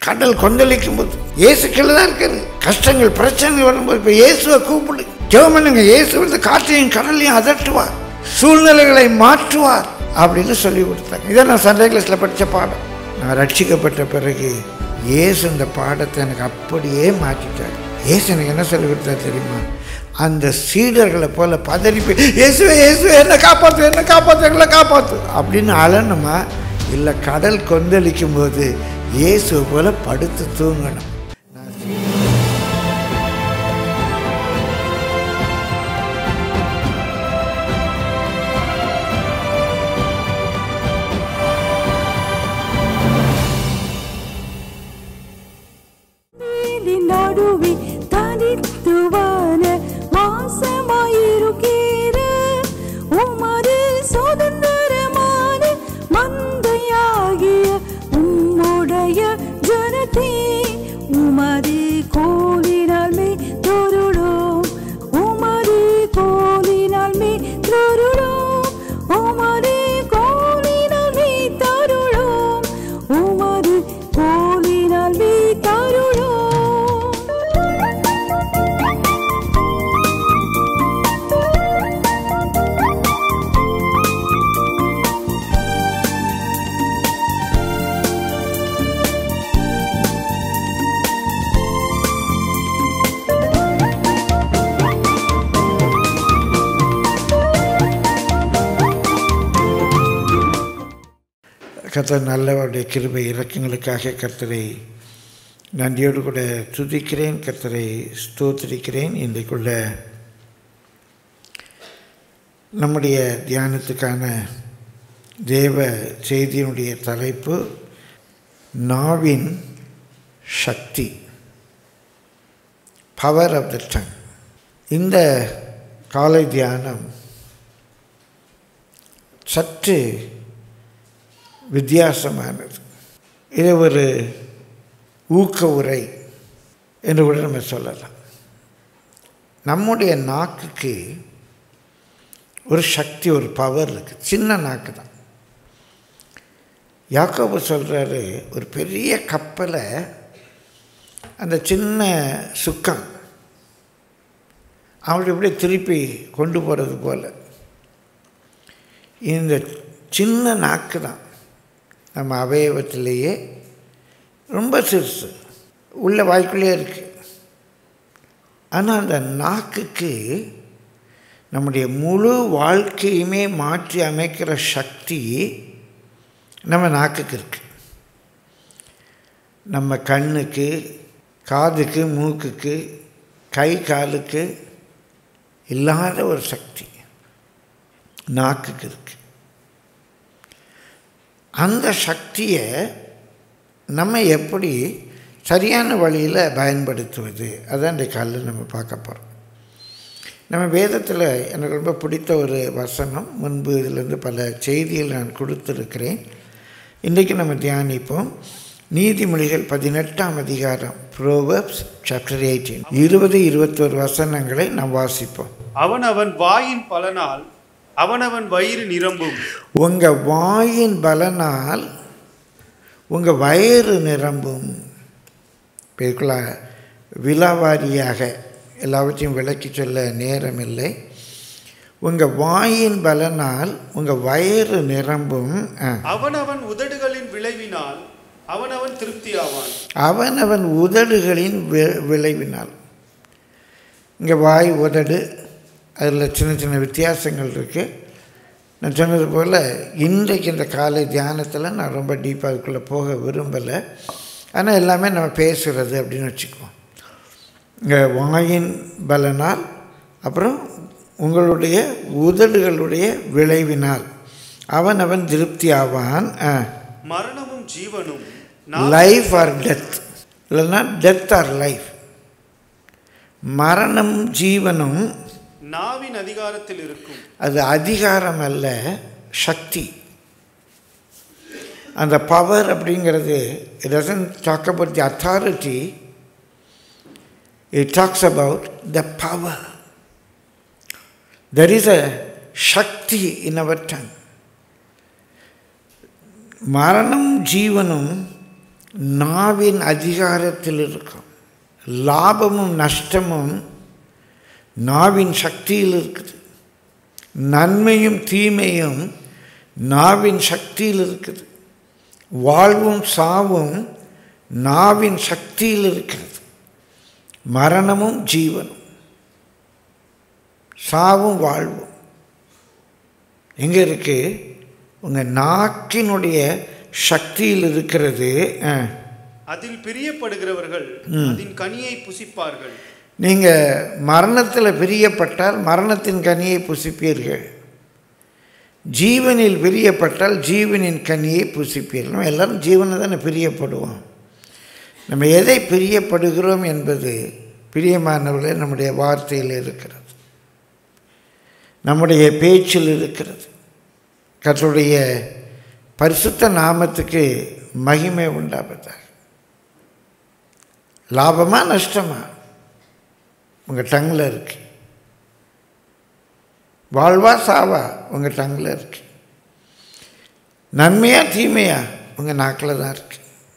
கடல் கொந்தளிக்கும் போது இயேசு கீழே தான் இருக்காரு கஷ்டங்கள் பிரச்சனைகள் வரும்போது இப்போ இயேசுவை கூப்பிடு ஜெபம் பண்ணுங்க இயேசு வந்து காற்றையும் கடலையும் அதட்டுவார் சூழ்நிலைகளை மாற்றுவார் அப்படின்னு சொல்லி கொடுத்தாங்க இதை நான் சண்டே கிளாஸில் படித்த பாடம் நான் ரட்சிக்கப்பட்ட பிறகு இயேசு இந்த பாடத்தை எனக்கு அப்படியே மாற்றிட்டார் இயேசு எனக்கு என்ன சொல்லி கொடுத்தார் தெரியுமா அந்த சீடர்களை போல பதறி போய் இயேசுவே இயேசுவே என்ன காப்பாற்று என்ன காப்பாற்று எங்களை காப்பாற்று அப்படின்னு அழணுமா இல்லை கடல் கொந்தளிக்கும் போது இயேசுவை போல படுத்து தூங்கணும் நான் நீரின் நடுவே தனித்துவான மாசமாயிருக்கிற உமது சுதந்திரமான மந்தையாகிய உம்முடைய ஜனத்தே உமது கோலினால் மே தொருளோம் உமது கோலினால் மே தொருளோம் உமது கோலினால் மே தருளோம் உமது கோலினால் மே தருளோம் கர்த்தர் நல்லவருடைய கிருபை இறக்கங்களுக்காக கர்த்தரை நன்றியோடு கூட துதிக்கிறேன் கர்த்தரை ஸ்தோத்திரிக்கிறேன் இன்றைக்குள்ள நம்முடைய தியானத்துக்கான தேவ செய்தியினுடைய தலைப்பு நாவின் சக்தி பவர் ஆஃப் த டங் இந்த காலை தியானம் சற்று வித்தியாசமானது இது ஒரு ஊக்க உரை என்று கூட நம்ம சொல்லலாம் நம்முடைய நாக்குக்கு ஒரு சக்தி ஒரு பவர் இருக்குது சின்ன நாக்கு தான் யாக்கோபு சொல்கிறாரு ஒரு பெரிய கப்பலை அந்த சின்ன சுக்கம் அவங்களை இப்படி திருப்பி கொண்டு போகிறது போல் இந்த சின்ன நாக்கு தான் நம்ம அவயவத்திலேயே ரொம்ப சிறுசு உள்ள வாய்க்குள்ளே இருக்குது ஆனால் அந்த நாக்குக்கு நம்முடைய முழு வாழ்க்கையுமே மாற்றி அமைக்கிற சக்தி நம்ம நாக்குக்கு இருக்கு நம்ம கண்ணுக்கு காதுக்கு மூக்குக்கு கை காலுக்கு இல்லாத ஒரு சக்தி நாக்குக்கு இருக்கு அந்த சக்தியை நம்ம எப்படி சரியான வழியில் பயன்படுத்துவது அதான் இந்த காலில் நம்ம பார்க்க போகிறோம் நம்ம வேதத்தில் எனக்கு ரொம்ப பிடித்த ஒரு வசனம் முன்பு இதிலிருந்து பல செய்திகள் நான் கொடுத்துருக்கிறேன் இன்றைக்கு நம்ம தியானிப்போம் நீதிமொழிகள் பதினெட்டாம் அதிகாரம் ப்ரோவர்ப்ஸ் சாப்டர் எயிட்டீன் இருபது இருபத்தோரு வசனங்களை நாம் வாசிப்போம் அவனவன் வாயின் பலனால் அவனவன் வயிறு நிரம்பும் உங்கள் வாயின் பலனால் உங்கள் வயிறு நிரம்பும் இதுக்குள்ள விலாவாரியாக எல்லாவற்றையும் விளக்கி சொல்ல நேரமில்லை உங்கள் வாயின் பலனால் உங்கள் வயிறு நிரம்பும் ஆ. அவனவன் உதடுகளின் விளைவினால் அவனவன் திருப்தி ஆவான் அவனவன் உதடுகளின் வி- விளைவினால் இங்கே வாய் உதடு அதில் சின்ன சின்ன வித்தியாசங்கள் இருக்குது நான் சொன்னது போல் இன்றைக்கு இந்த காலை தியானத்தில் நான் ரொம்ப டீப்பாக அதுக்குள்ளே போக விரும்பலை ஆனால் எல்லாமே நம்ம பேசுகிறது அப்படின்னு வச்சுக்குவோம் இங்கே வாயின் பலனால் அப்புறம் உங்களுடைய உதடுகளுடைய விளைவினால் அவன் அவன் திருப்தி ஆவான் ஆ மரணமும் ஜீவனும் லைஃப் ஆர் டெத் இல்லைன்னா டெத் ஆர் லைஃப் மரணம் ஜீவனும் நாவின் அதிகாரத்தில் இருக்கும் அது அதிகாரம் அல்ல சக்தி அந்த பவர் அப்படிங்கிறது it doesn't talk about the authority it talks about the power there is a சக்தி இன் அவர் டங் மரணம் ஜீவனும் நாவின் அதிகாரத்தில் இருக்கும் லாபமும் நஷ்டமும் நாவின் சக்தியில் இருக்குது நன்மையும் தீமையும் நாவின் சக்தியில் இருக்குது வாழ்வும் சாவும் நாவின் சக்தியில் இருக்கிறது மரணமும் ஜீவனும் சாவும் வாழ்வும் எங்கே இருக்கு உங்கள் நாக்கினுடைய சக்தியில் இருக்கிறது ஆ. அதில் பிரியப்படுகிறவர்கள் அதன் கனியை புசிப்பார்கள் நீங்கள் மரணத்தில் பிரியப்பட்டால் மரணத்தின் கனியை புசிப்பீர்கள் ஜீவனில் பிரியப்பட்டால் ஜீவனின் கனியை புசிப்பீர்கள் நம்ம எல்லாரும் ஜீவனை தானே பிரியப்படுவோம் நம்ம எதை பிரியப்படுகிறோம் என்பது பிரியமானவர்களே நம்முடைய வார்த்தையில் இருக்கிறது நம்முடைய பேச்சில் இருக்கிறது கர்த்தருடைய பரிசுத்த நாமத்துக்கு மகிமை உண்டாவதாக லாபமா நஷ்டமா உங்கள் டங்கில் இருக்கு வாழ்வா சாவா உங்கள் டங்கில் இருக்கு நன்மையா தீமையா உங்கள் நாக்கில் தான் இருக்கு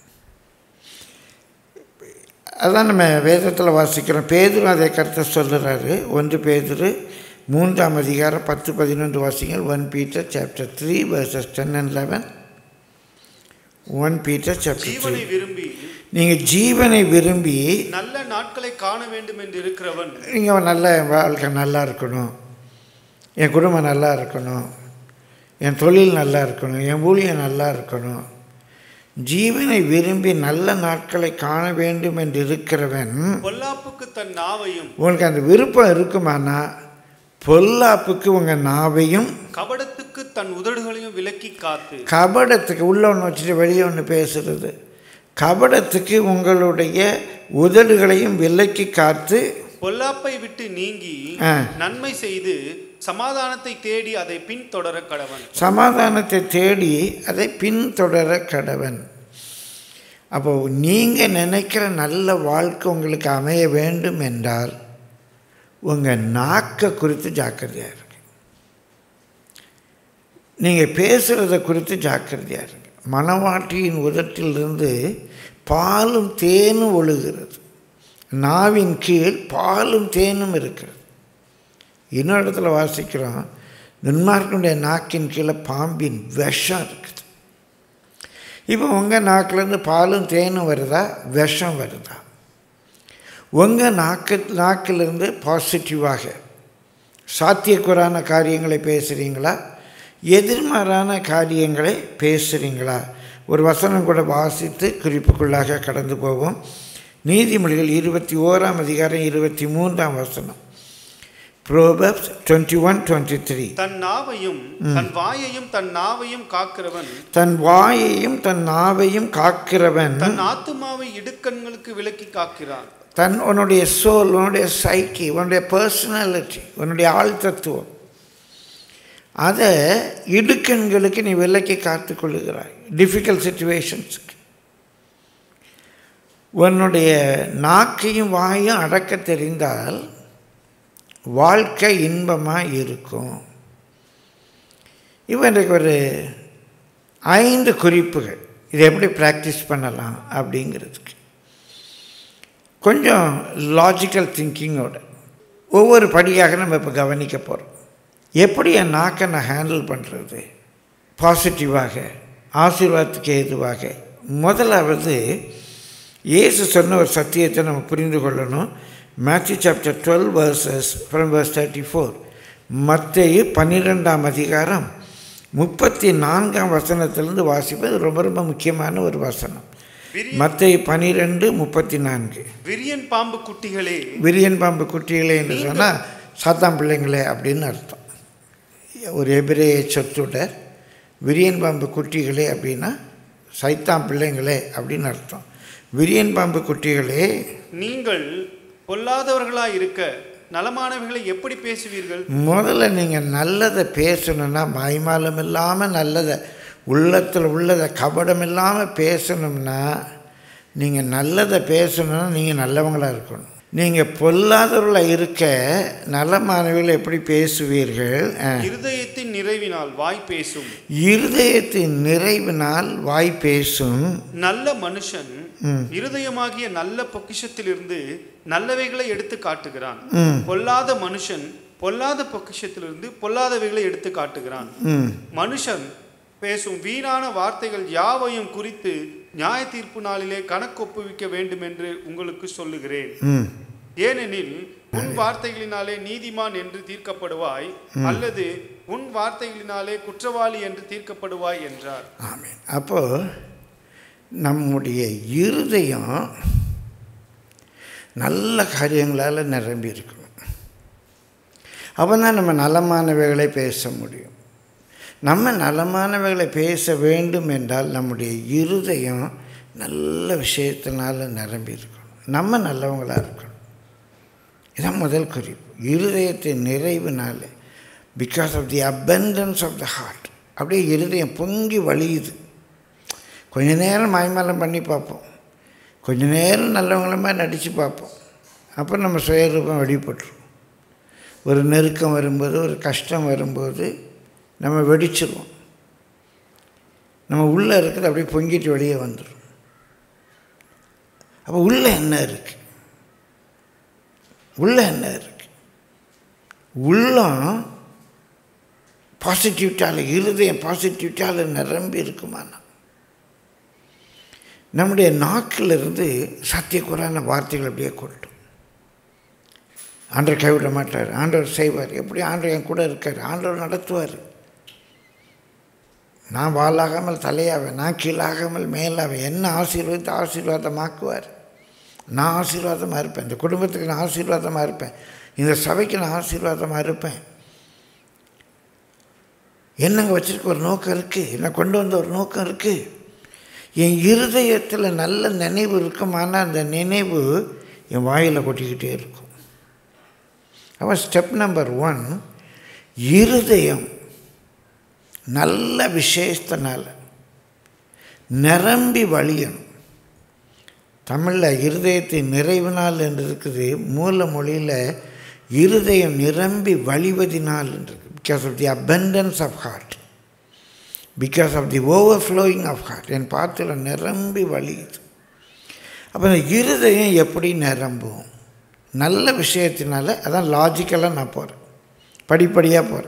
அதான் நம்ம வேதத்தில் வாசிக்கிறோம் பேதுரு அதை கருத்தை சொல்லுறாரு ஒன்று பேதுரு மூன்றாம் அதிகாரம் பத்து பதினொன்று வாசிங்கள் one Peter chapter three verses ten and eleven one Peter chapter three ஜீவனை விரும்பி நீங்கள் ஜீவனை விரும்பி நல்ல நாட்களை காண வேண்டும் என்று இருக்கிறவன் நீங்கள் நல்ல வாழ்க்கை நல்லா இருக்கணும் என் குடும்பம் நல்லா இருக்கணும் என் தொழில் நல்லா இருக்கணும் என் ஊழியம் நல்லா இருக்கணும் ஜீவனை விரும்பி நல்ல நாட்களை காண வேண்டும் என்று இருக்கிறவன் பொல்லாப்புக்கு தன் நாவையும் உங்களுக்கு அந்த விருப்பம் இருக்குமானா பொல்லாப்புக்கு உங்கள் நாவையும் கபடத்துக்கு தன் உதடுகளையும் விலக்கி காத்து கபடத்துக்கு உள்ள ஒன்று வச்சுட்டு வெளியே ஒன்று பேசுறது கபடத்துக்கு உங்களுடைய உதடுகளையும் விலக்கி காத்து பொல்லாப்பை விட்டு நீங்கி ஆ. நன்மை செய்து சமாதானத்தை தேடி அதை பின்தொடர கடவன் சமாதானத்தை தேடி அதை பின்தொடர கடவன் அப்போ நீங்கள் நினைக்கிற நல்ல வாழ்க்கை உங்களுக்கு அமைய வேண்டும் என்றால் உங்கள் நாக்கை குறித்து ஜாக்கிரதையாக இருங்க நீங்கள் பேசுகிறத குறித்து ஜாக்கிரதையாக இருங்க மணவாட்டியின் உதட்டிலிருந்து பாலும் தேனும் ஒழுகிறது நாவின் கீழ் பாலும் தேனும் இருக்கிறது இன்னொரு இடத்துல வாசிக்கிறோம் துன்மார்க்கனுடைய நாக்கின் கீழே பாம்பின் விஷம் இருக்குது இப்போ உங்கள் நாக்கிலேருந்து பாலும் தேனும் வருதா விஷம் வருதா உங்கள் நாக்கு நாக்கிலிருந்து பாசிட்டிவாக சாத்தியக்குறான காரியங்களை பேசுகிறீங்களா எதிர்மாறான காரியங்களை பேசுகிறீங்களா ஒரு வசனம் கூட வாசித்து குறிப்புக்குள்ளாக கடந்து போவோம் நீதிமொழிகள் இருபத்தி ஓராம் அதிகாரம் இருபத்தி மூன்றாம் வசனம் proverbs twenty one twenty three தன் நாவையும் தன் வாயையும் தன் நாவையும் காக்கிறவன் தன் வாயையும் தன் நாவையும் காக்கிறவன் தன் ஆத்துமாவை இடுக்கண்களுக்கு விலக்கி காக்கிறான் தன் உன்னுடைய சோல் உன்னுடைய சைக்கி உன்னுடைய பர்சனாலிட்டி உன்னுடைய ஆள் தத்துவம் அதை இடுக்கண்களுக்கு நீ விலக்கி காத்துக் கொள்ளுகிறாய் டிஃபிகல்ட் சுச்சுவேஷன்ஸுக்கு உன்னுடைய நாக்கையும் வாயும் அடக்க தெரிந்தால் வாழ்க்கை இன்பமாக இருக்கும் இப்போ இன்றைக்கு ஒரு ஐந்து குறிப்புகள் இதை எப்படி ப்ராக்டிஸ் பண்ணலாம் அப்படிங்கிறதுக்கு கொஞ்சம் லாஜிக்கல் திங்கிங்கோட ஒவ்வொரு படியாக நம்ம இப்போ கவனிக்க போகிறோம் எப்படி என் நாக்கை நான் ஹேண்டில் பண்ணுறது பாசிட்டிவாக ஆசீர்வாதத்துக்கு ஏதுவாக முதலாவது இயேசு சொன்ன ஒரு சத்தியத்தை நம்ம புரிந்து கொள்ளணும் Matthew chapter twelve verses from verse thirty four மத்தேயு பன்னிரெண்டாம் அதிகாரம் முப்பத்தி நான்காம் வசனத்திலிருந்து வாசிப்பது ரொம்ப ரொம்ப முக்கியமான ஒரு வசனம் விரிய- மத்தேயு பன்னிரெண்டு முப்பத்தி நான்கு விரியன் பாம்பு குட்டிகளே விரியன் பாம்பு குட்டிகளே என்று சொன்னால் சாத்தாம் பிள்ளைங்களே அப்படின்னு அர்த்தம் ஒரு எபிரேய சொற்றொடர் விரியன் பாம்பு குட்டிகளே அப்படின்னா சைத்தாம் பிள்ளைங்களே அப்படின்னு அர்த்தம் விரியன் பாம்பு குட்டிகளே நீங்கள் பொல்லாதவர்களாய் இருக்க நலமானவைகளை எப்படி பேசுவீர்கள் முதல்ல நீங்கள் நல்லதை பேசணுன்னா மாய்மாலம் இல்லாமல் நல்லதை உள்ளத்தில் உள்ளதை கபடம் இல்லாமல் பேசணும்னா நீங்கள் நல்லதை பேசணும்னா நீங்கள் நல்லவங்களாக இருக்கணும் நீங்கள் பொல்லாதவர்களாக இருக்க நலமானவர்கள் எப்படி பேசுவீர்கள் ஆ. இருதயத்தின் நிறைவினால் வாய் பேசும் இருதயத்தின் நிறைவினால் வாய் பேசும் நல்ல மனுஷன் இருதயமாகிய நல்ல பொக்கிஷத்திலிருந்து நல்லவைகளை எடுத்து காட்டுகிறான் ம். பொல்லாத மனுஷன் பொல்லாத பொக்கிஷத்திலிருந்து பொல்லாதவைகளை எடுத்து காட்டுகிறான் ம் மனுஷன் பேசும் வீணான வார்த்தைகள் யாவையும் குறித்து நியாய தீர்ப்பு நாளிலே கணக்கு ஒப்புவிக்க வேண்டும் என்று உங்களுக்கு சொல்லுகிறேன் ம் ஏனெனில் உன் வார்த்தைகளினாலே நீதிமான் என்று தீர்க்கப்படுவாய் அல்லது உன் வார்த்தைகளினாலே குற்றவாளி என்று தீர்க்கப்படுவாய் என்றார் ஆமென் அப்போ நம்முடைய இருதயம் நல்ல காரியங்களால் நிரம்பி இருக்கணும் அப்போ தான் நம்ம நலமானவைகளை பேச முடியும் நம்ம நலமானவைகளை பேச வேண்டும் என்றால் நம்முடைய இருதயம் நல்ல விஷயத்தினால நிரம்பி இருக்கணும் நம்ம நல்லவங்களாக இருக்கணும் இதான் முதல் குறிப்பு இருதயத்தின் நிறைவுனால because of the abundance of the heart அப்படியே இருதயம் பொங்கி வழியுது கொஞ்ச நேரம் மாய்மாலம் பண்ணி பார்ப்போம் கொஞ்ச நேரம் நல்லவங்கள மாதிரி நடித்து பார்ப்போம் அப்புறம் நம்ம சுயரூபம் வெளிப்பட்டுரும் ஒரு நெருக்கம் வரும்போது ஒரு கஷ்டம் வரும்போது நம்ம வெடிச்சிருவோம் நம்ம உள்ளே இருக்கிறது அப்படியே பொங்கிட்டு வெளியே வந்துடும் அப்போ உள்ளே என்ன இருக்குது உள்ளே என்ன இருக்குது உள்ளம் பாசிட்டிவிட்டால் இருதயம் பாசிட்டிவிட்டால் நிரம்பி இருக்குமானா நம்முடைய நாக்கிலிருந்து சத்தியக்குறான வார்த்தைகள் அப்படியே கொட்டும் ஆண்டவர் கைவிட மாட்டார் ஆண்டவர் செய்வார் எப்படி ஆண்டவர் என் கூட இருக்கார் ஆண்டவர் நடத்துவார் நான் வாளாகாமல் தலையாவேன் நான் கீழாகாமல் மேலாவேன் என்ன ஆசீர்வாதத்தை ஆசீர்வாதமாக்குவார் நான் ஆசீர்வாதமாக இருப்பேன் இந்த குடும்பத்துக்கு நான் ஆசீர்வாதமாக இருப்பேன் இந்த சபைக்கு நான் ஆசீர்வாதமாக இருப்பேன் என்னங்க வச்சிருக்க ஒரு நோக்கம் இருக்குது என்ன கொண்டு வந்த ஒரு நோக்கம் இருக்குது என் இருதயத்தில் நல்ல நினைவு இருக்குமானா அந்த நினைவு என் வாயில் கொட்டிக்கிட்டே இருக்கும் அவன் ஸ்டெப் நம்பர் ஒன் இருதயம் நல்ல விசேஷத்தினால நிரம்பி வழியணும் தமிழில் இருதயத்தின் நிறைவினால் என்று இருக்குது மூல மொழியில் இருதயம் நிரம்பி வழிவதினால் என்று இருக்கு because of the abundance of heart because of the overflowing of heart என் பாத்தில் நிரம்பி வழியுது அப்போ இந்த இருதயம் எப்படி நிரம்பும் நல்ல விஷயத்தினால அதான் லாஜிக்கலாக நான் போகிறேன் படிப்படியாக போகிறேன்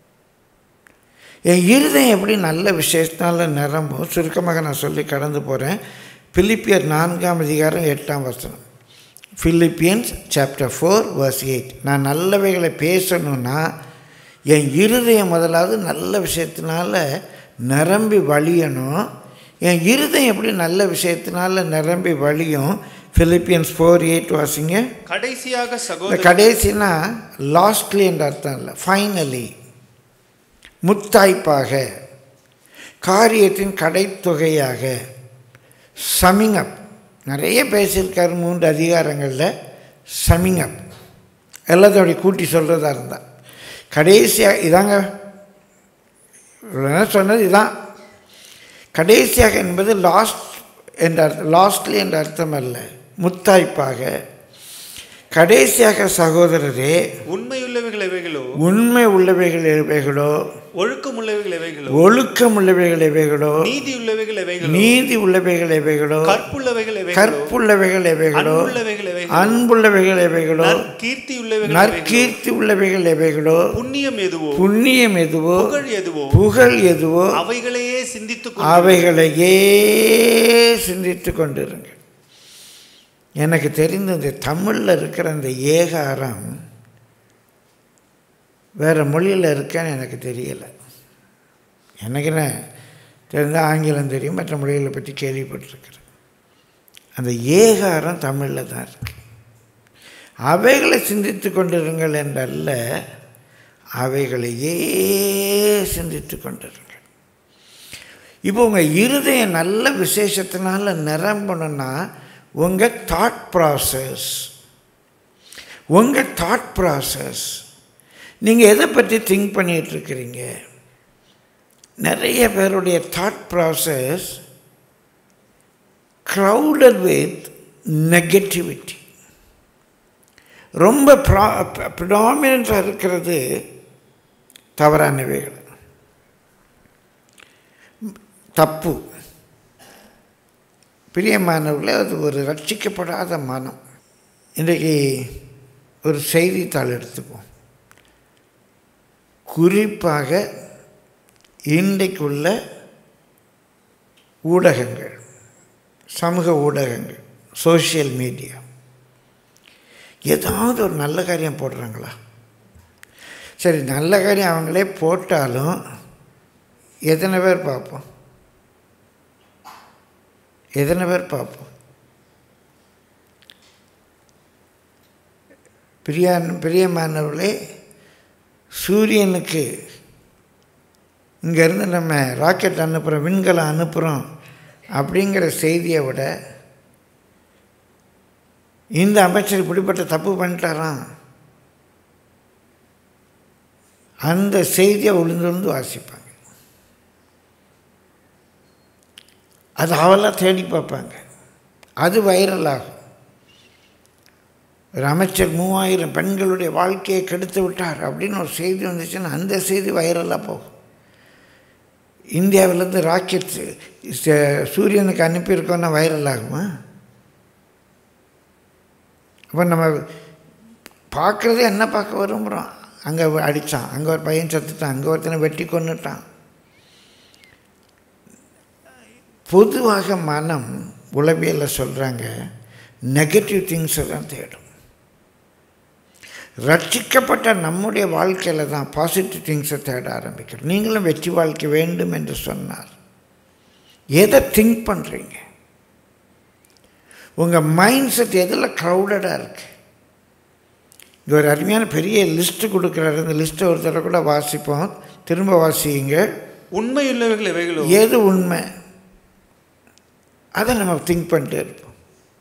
என் இருதயம் எப்படி நல்ல விஷயத்தினால நிரம்பும் சுருக்கமாக நான் சொல்லி கடந்து போகிறேன் பிலிப்பியர் நான்காம் அதிகாரம் எட்டாம் வசனம் Philippians chapter four verse eight நான் நல்லவைகளை பேசணும்னா என் இருதயம் முதலாவது நல்ல விஷயத்தினால நிரம்பி வழியணும் என் இருதயம் எப்படி நல்ல விஷயத்தினால நிரம்பி வழியும் பிலிப்பியன்ஸ் ஃபோர் எயிட் வாசிங்க கடைசியாக இந்த சகோதர கடைசினா லாஸ்ட்லி என்ற அர்த்தம் இல்லை ஃபைனலி முத்தாய்ப்பாக காரியத்தின் கடைத்தொகையாக சமிங் அப் நிறைய பேசியிருக்காரு மூன்று அதிகாரங்களில் சமிங் அப் எல்லாத்தையும் அப்படி கூட்டி சொல்கிறதா இருந்தால் கடைசியாக இதாங்க இவ்வளோ நேரம் சொன்னது இதான் கடைசியாக என்பது லாஸ்ட் என்ற அர்த்தம் லாஸ்ட்லி என்ற அர்த்தம் அல்ல முத்தாய்ப்பாக கடைசியாக சகோதரரே உண்மையுள்ளவைகள் எவைகளோ உண்மை உள்ளவைகள் எவைகளோ ஒழுக்கமுள்ளவைகள் எவைகளோ ஒழுக்கம் உள்ளவைகள் எவைகளோ நீதி உள்ளவைகள் எவைகளோ நீதி உள்ளவைகள் எவைகளோ கற்புள்ளவைகள் எவைகளோ கற்புள்ளவைகள் எவைகளோ அன்புள்ளவைகள் எவைகளோ அன்புள்ளவைகள் எவைகளோ கீர்த்தி உள்ளவைகள் எவைகளோ நற்கீர்த்தி உள்ளவைகள் எவைகளோ புண்ணியம் எதுவோ புண்ணியம் எதுவோ புகழ் எதுவோ புகழ் எதுவோ அவைகளையே சிந்தித்துக் அவைகளையே சிந்தித்து கொண்டிருங்கள் எனக்கு தெரிந்த இந்த தமிழில் இருக்கிற அந்த ஏகாரம் வேறு மொழியில் இருக்கான்னு எனக்கு தெரியலை எனக்கு என்ன தெரிந்தால் ஆங்கிலம் தெரியும் மற்ற மொழிகளை பற்றி கேள்விப்பட்டிருக்கிறேன் அந்த ஏகாரம் தமிழில் தான் இருக்கு அவைகளை சிந்தித்து கொண்டிருங்கள் என்றல்ல அவைகளையே சிந்தித்து கொண்டிருங்கள் இப்போ உங்கள் இருதயம் நல்ல விசேஷத்தினால நிரம்பணும்னா உங்கள் தாட் ப்ராசஸ் உங்கள் தாட் ப்ராசஸ் நீங்கள் எதை பற்றி திங்க் பண்ணிகிட்ருக்கிறீங்க நிறைய பேருடைய thought process crowded with negativity ரொம்ப ப்ரா ப்ரிடாமினண்ட்டாக இருக்கிறது தவறானவைகள் தப்பு பிரியமானவர்களே அது ஒரு ரட்சிக்கப்படாத மனம் இன்றைக்கு ஒரு செய்தித்தாள் எடுத்துப்போம் குறிப்பாக இன்றைக்குள்ள ஊடகங்கள் சமூக ஊடகங்கள் சோஷியல் மீடியா ஏதாவது ஒரு நல்ல காரியம் போடுறாங்களா சரி நல்ல காரியம் அவங்களே போட்டாலும் எத்தனை பேர் பார்ப்போம் எத்தனை பேர் பார்ப்போம் பிரியான் பிரியமானவர்களே சூரியனுக்கு இங்கேருந்து நம்ம ராக்கெட் அனுப்புகிறோம் விண்கலம் அனுப்புகிறோம் அப்படிங்கிற செய்தியை விட இந்த அமைச்சர் இப்படிப்பட்ட தப்பு பண்ணிட்டாராம் அந்த செய்தியை உளுந்து உளுந்து வாசிப்பாங்க அது அவளாக தேடி பார்ப்பாங்க அது வைரல் ஆகும் ஒரு அமைச்சர் மூவாயிரம் பெண்களுடைய வாழ்க்கையை கெடுத்து விட்டார் அப்படின்னு ஒரு செய்தி வந்துச்சுன்னா அந்த செய்தி வைரலாக போகும் இந்தியாவிலேருந்து ராக்கெட் ச- சூரியனுக்கு அனுப்பியிருக்கோன்னா வைரல் ஆகுமா அப்போ நம்ம பார்க்குறதே என்ன பார்க்க விரும்புகிறோம் அங்கே அடித்தான் அங்கே ஒரு பையன் செத்துட்டான் அங்கே ஒருத்தனை வெட்டி கொன்னுட்டான் பொதுவாக மனம் உளவியலில் சொல்கிறாங்க நெகட்டிவ் திங்ஸை தான் தேடும் ரட்சிக்கப்பட்ட நம்முடைய வாழ்க்கையில் தான் பாசிட்டிவ் திங்ஸை தேட ஆரம்பிக்கிறோம் நீங்களும் வெற்றி வாழ்க்கை வேண்டும் என்று சொன்னார் எதை திங்க் பண்ணுறீங்க உங்கள் மைண்ட் செட் எதில் க்ரௌடடாக இருக்கு இங்கே ஒரு அருமையான பெரிய லிஸ்ட்டு கொடுக்குறாரு அந்த லிஸ்ட்டை ஒரு தடவை கூட வாசிப்போம் திரும்ப வாசியுங்க உண்மையுள்ளவைகள் எவைகளோ எது உண்மை அதை நம்ம திங்க் பண்ணிட்டே இருப்போம்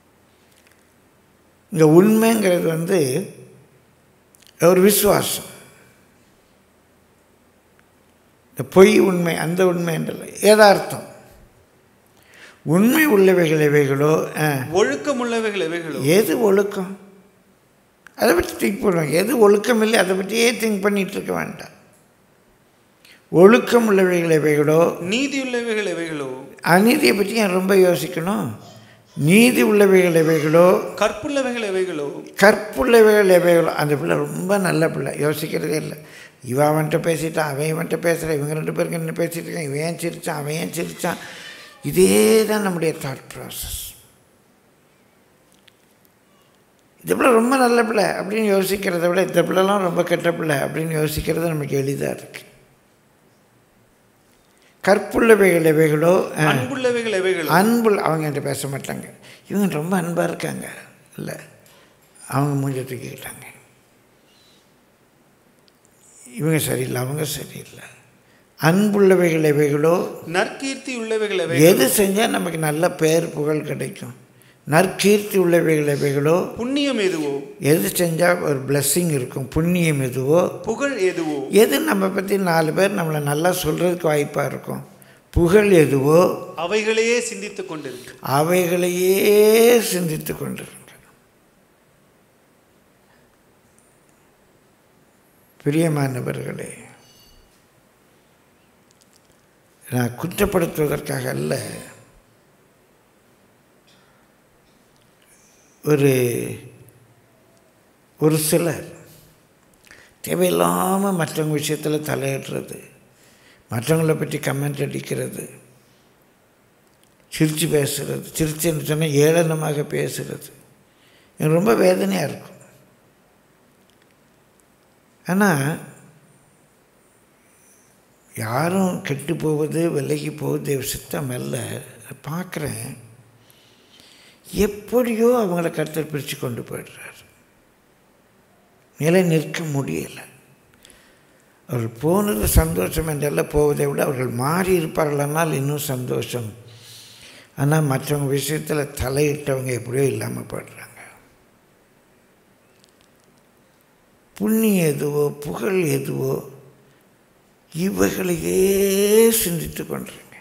இங்கே உண்மைங்கிறது வந்து ஒரு விசுவாசம் இந்த பொய் உண்மை அந்த உண்மை என்றல யதார்த்தம் உண்மை உள்ளவைகள் எவைகளோ ஆ, ஒழுக்கமுள்ளவைகள் எவைகளோ எது ஒழுக்கம் அதை பற்றி திங்க் பண்ணுவோம் எது ஒழுக்கம் இல்லை அதை பற்றியே திங்க் பண்ணிட்டு இருக்க வேண்டாம் ஒழுக்கம் உள்ளவைகள் எவைகளோ நீதியுள்ளவைகள் எவைகளோ அநீதியை பற்றி ஏன் ரொம்ப யோசிக்கணும் நீதி உள்ளவைகள் எவைகளோ கற்புள்ளவைகள் எவைகளோ கற்புள்ளவைகள் எவைகளோ அந்த பிள்ளை ரொம்ப நல்ல பிள்ளை யோசிக்கிறதே இல்லை இவன் அவன்கிட்ட பேசிட்டான் அவன் இவன்கிட்ட பேசுகிறான் இவங்க ரெண்டு பேருக்கு என்ன பேசிட்டு இருக்கான் இவன் ஏன் சிரிச்சான் அவன் ஏன் சிரிச்சான் இதே தான் நம்முடைய தாட் ப்ராசஸ் இந்த பிள்ளை ரொம்ப நல்ல பிள்ளை அப்படின்னு யோசிக்கிறத விட இந்த பிள்ளைலாம் ரொம்ப கெட்ட பிள்ளை அப்படின்னு யோசிக்கிறது நமக்கு எளிதாக இருக்குது கற்புள்ளவைகள் எவைகளோ ஆ. அன்புள்ளவைகள் எவைகளோ அன்பு அவங்க என்கிட்ட பேச மாட்டாங்க இவங்க ரொம்ப அன்பாக இருக்காங்க இல்லை அவங்க மூஞ்ச தூக்கிக்கிட்டாங்க இவங்க சரியில்லை அவங்க சரியில்லை அன்புள்ளவைகள் எவைகளோ நற்கீர்த்தி உள்ளவைகள் எவைகளோ எது செஞ்சால் நமக்கு நல்ல பேர் புகழ் கிடைக்கும் நற்கீர்த்தி உள்ளவைகள் எவைகளோ புண்ணியம் எதுவோ எது செஞ்சால் ஒரு blessing இருக்கும் புண்ணியம் எதுவோ புகழ் எதுவோ எது நம்ம பற்றி நாலு பேர் நம்மளை நல்லா சொல்கிறதுக்கு வாய்ப்பாக இருக்கும் புகழ் எதுவோ அவைகளையே சிந்தித்துக் கொண்டிருக்கு அவைகளையே சிந்தித்து கொண்டிருங்க பிரியமானவர்களே நான் குற்றப்படுத்துவதற்காக அல்ல ஒரு ஒரு சிலர் தேவையில்லாமல் மற்றவங்க விஷயத்தில் தலையிடுறது மற்றவங்கள பற்றி கமெண்ட் அடிக்கிறது சிரித்து பேசுகிறது சிரிச்சுன்னு சொன்னால் ஏளனமாக பேசுகிறது எனக்கு ரொம்ப வேதனையாக இருக்கும் ஆனால் யாரும் கெட்டு போவது விலகி போவது சித்தம் அல்ல பார்க்குறேன் எப்படியோ அவங்கள கருத்தர் பிரித்து கொண்டு போயிடுறார் நிலை நிற்க முடியலை அவர்கள் போனது சந்தோஷம் என்றெல்லாம் போவதை விட அவர்கள் மாறி இருப்பார்களானால் இன்னும் சந்தோஷம் ஆனால் மற்றவங்க விஷயத்தில் தலையிட்டவங்க எப்படியோ இல்லாமல் போயிடுறாங்க புண்ணியம் எதுவோ புகழ் எதுவோ இவைகளையே சிந்தித்து கொண்டிருங்க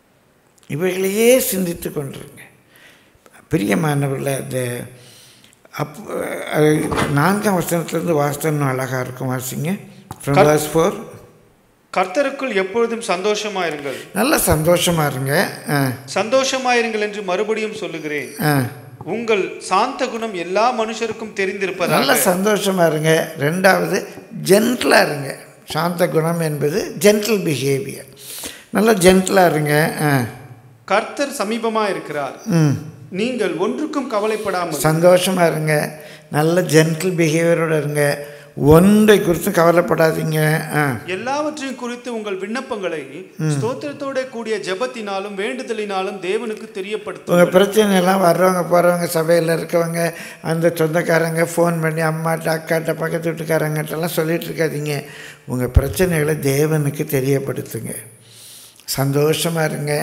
இவைகளையே சிந்தித்து கொண்டிருங்க பிரியமானவர்கள இந்த அப் அது நான்காம் வசனத்துலேருந்து வாசித்தோம்னு அழகாக இருக்கும் வாசிங்க ஃப்ரம் verse ஃபோர் கர்த்தருக்குள் எப்பொழுதும் சந்தோஷமாயிருங்கள் நல்ல சந்தோஷமாக இருங்க ஆ சந்தோஷமாயிருங்கள் என்று மறுபடியும் சொல்லுகிறேன் ஆ உங்கள் சாந்த குணம் எல்லா மனுஷருக்கும் நல்ல தெரிந்திருப்பதாக சந்தோஷமாக இருங்க ரெண்டாவது ஜென்டிலாக இருங்க சாந்த குணம் என்பது ஜென்டில் பிஹேவியர் நல்லா ஜென்டிலாக இருங்க ஆ கர்த்தர் சமீபமா இருக்கிறார் ம் நீங்கள் ஒன்றுக்கும் கவலைப்படாமல் சந்தோஷமாக இருங்க நல்ல ஜென்டில் பிஹேவியரோடு இருங்க ஒன்றை குறித்தும் கவலைப்படாதீங்க ஆ எல்லாவற்றையும் குறித்து உங்கள் விண்ணப்பங்களை ஸ்தோத்திரத்தோட கூடிய ஜெபத்தினாலும் வேண்டுதலினாலும் தேவனுக்கு தெரியப்படுத்தும் உங்கள் பிரச்சனையெல்லாம் வர்றவங்க போகிறவங்க சபையில் இருக்கவங்க அந்த சொந்தக்காரங்க ஃபோன் பண்ணி அம்மாட்ட அக்காட்ட பக்கத்து வீட்டுக்காரங்கிட்டலாம் சொல்லிட்டு இருக்காதீங்க உங்கள் பிரச்சனைகளை தேவனுக்கு தெரியப்படுத்துங்க சந்தோஷமாக இருங்க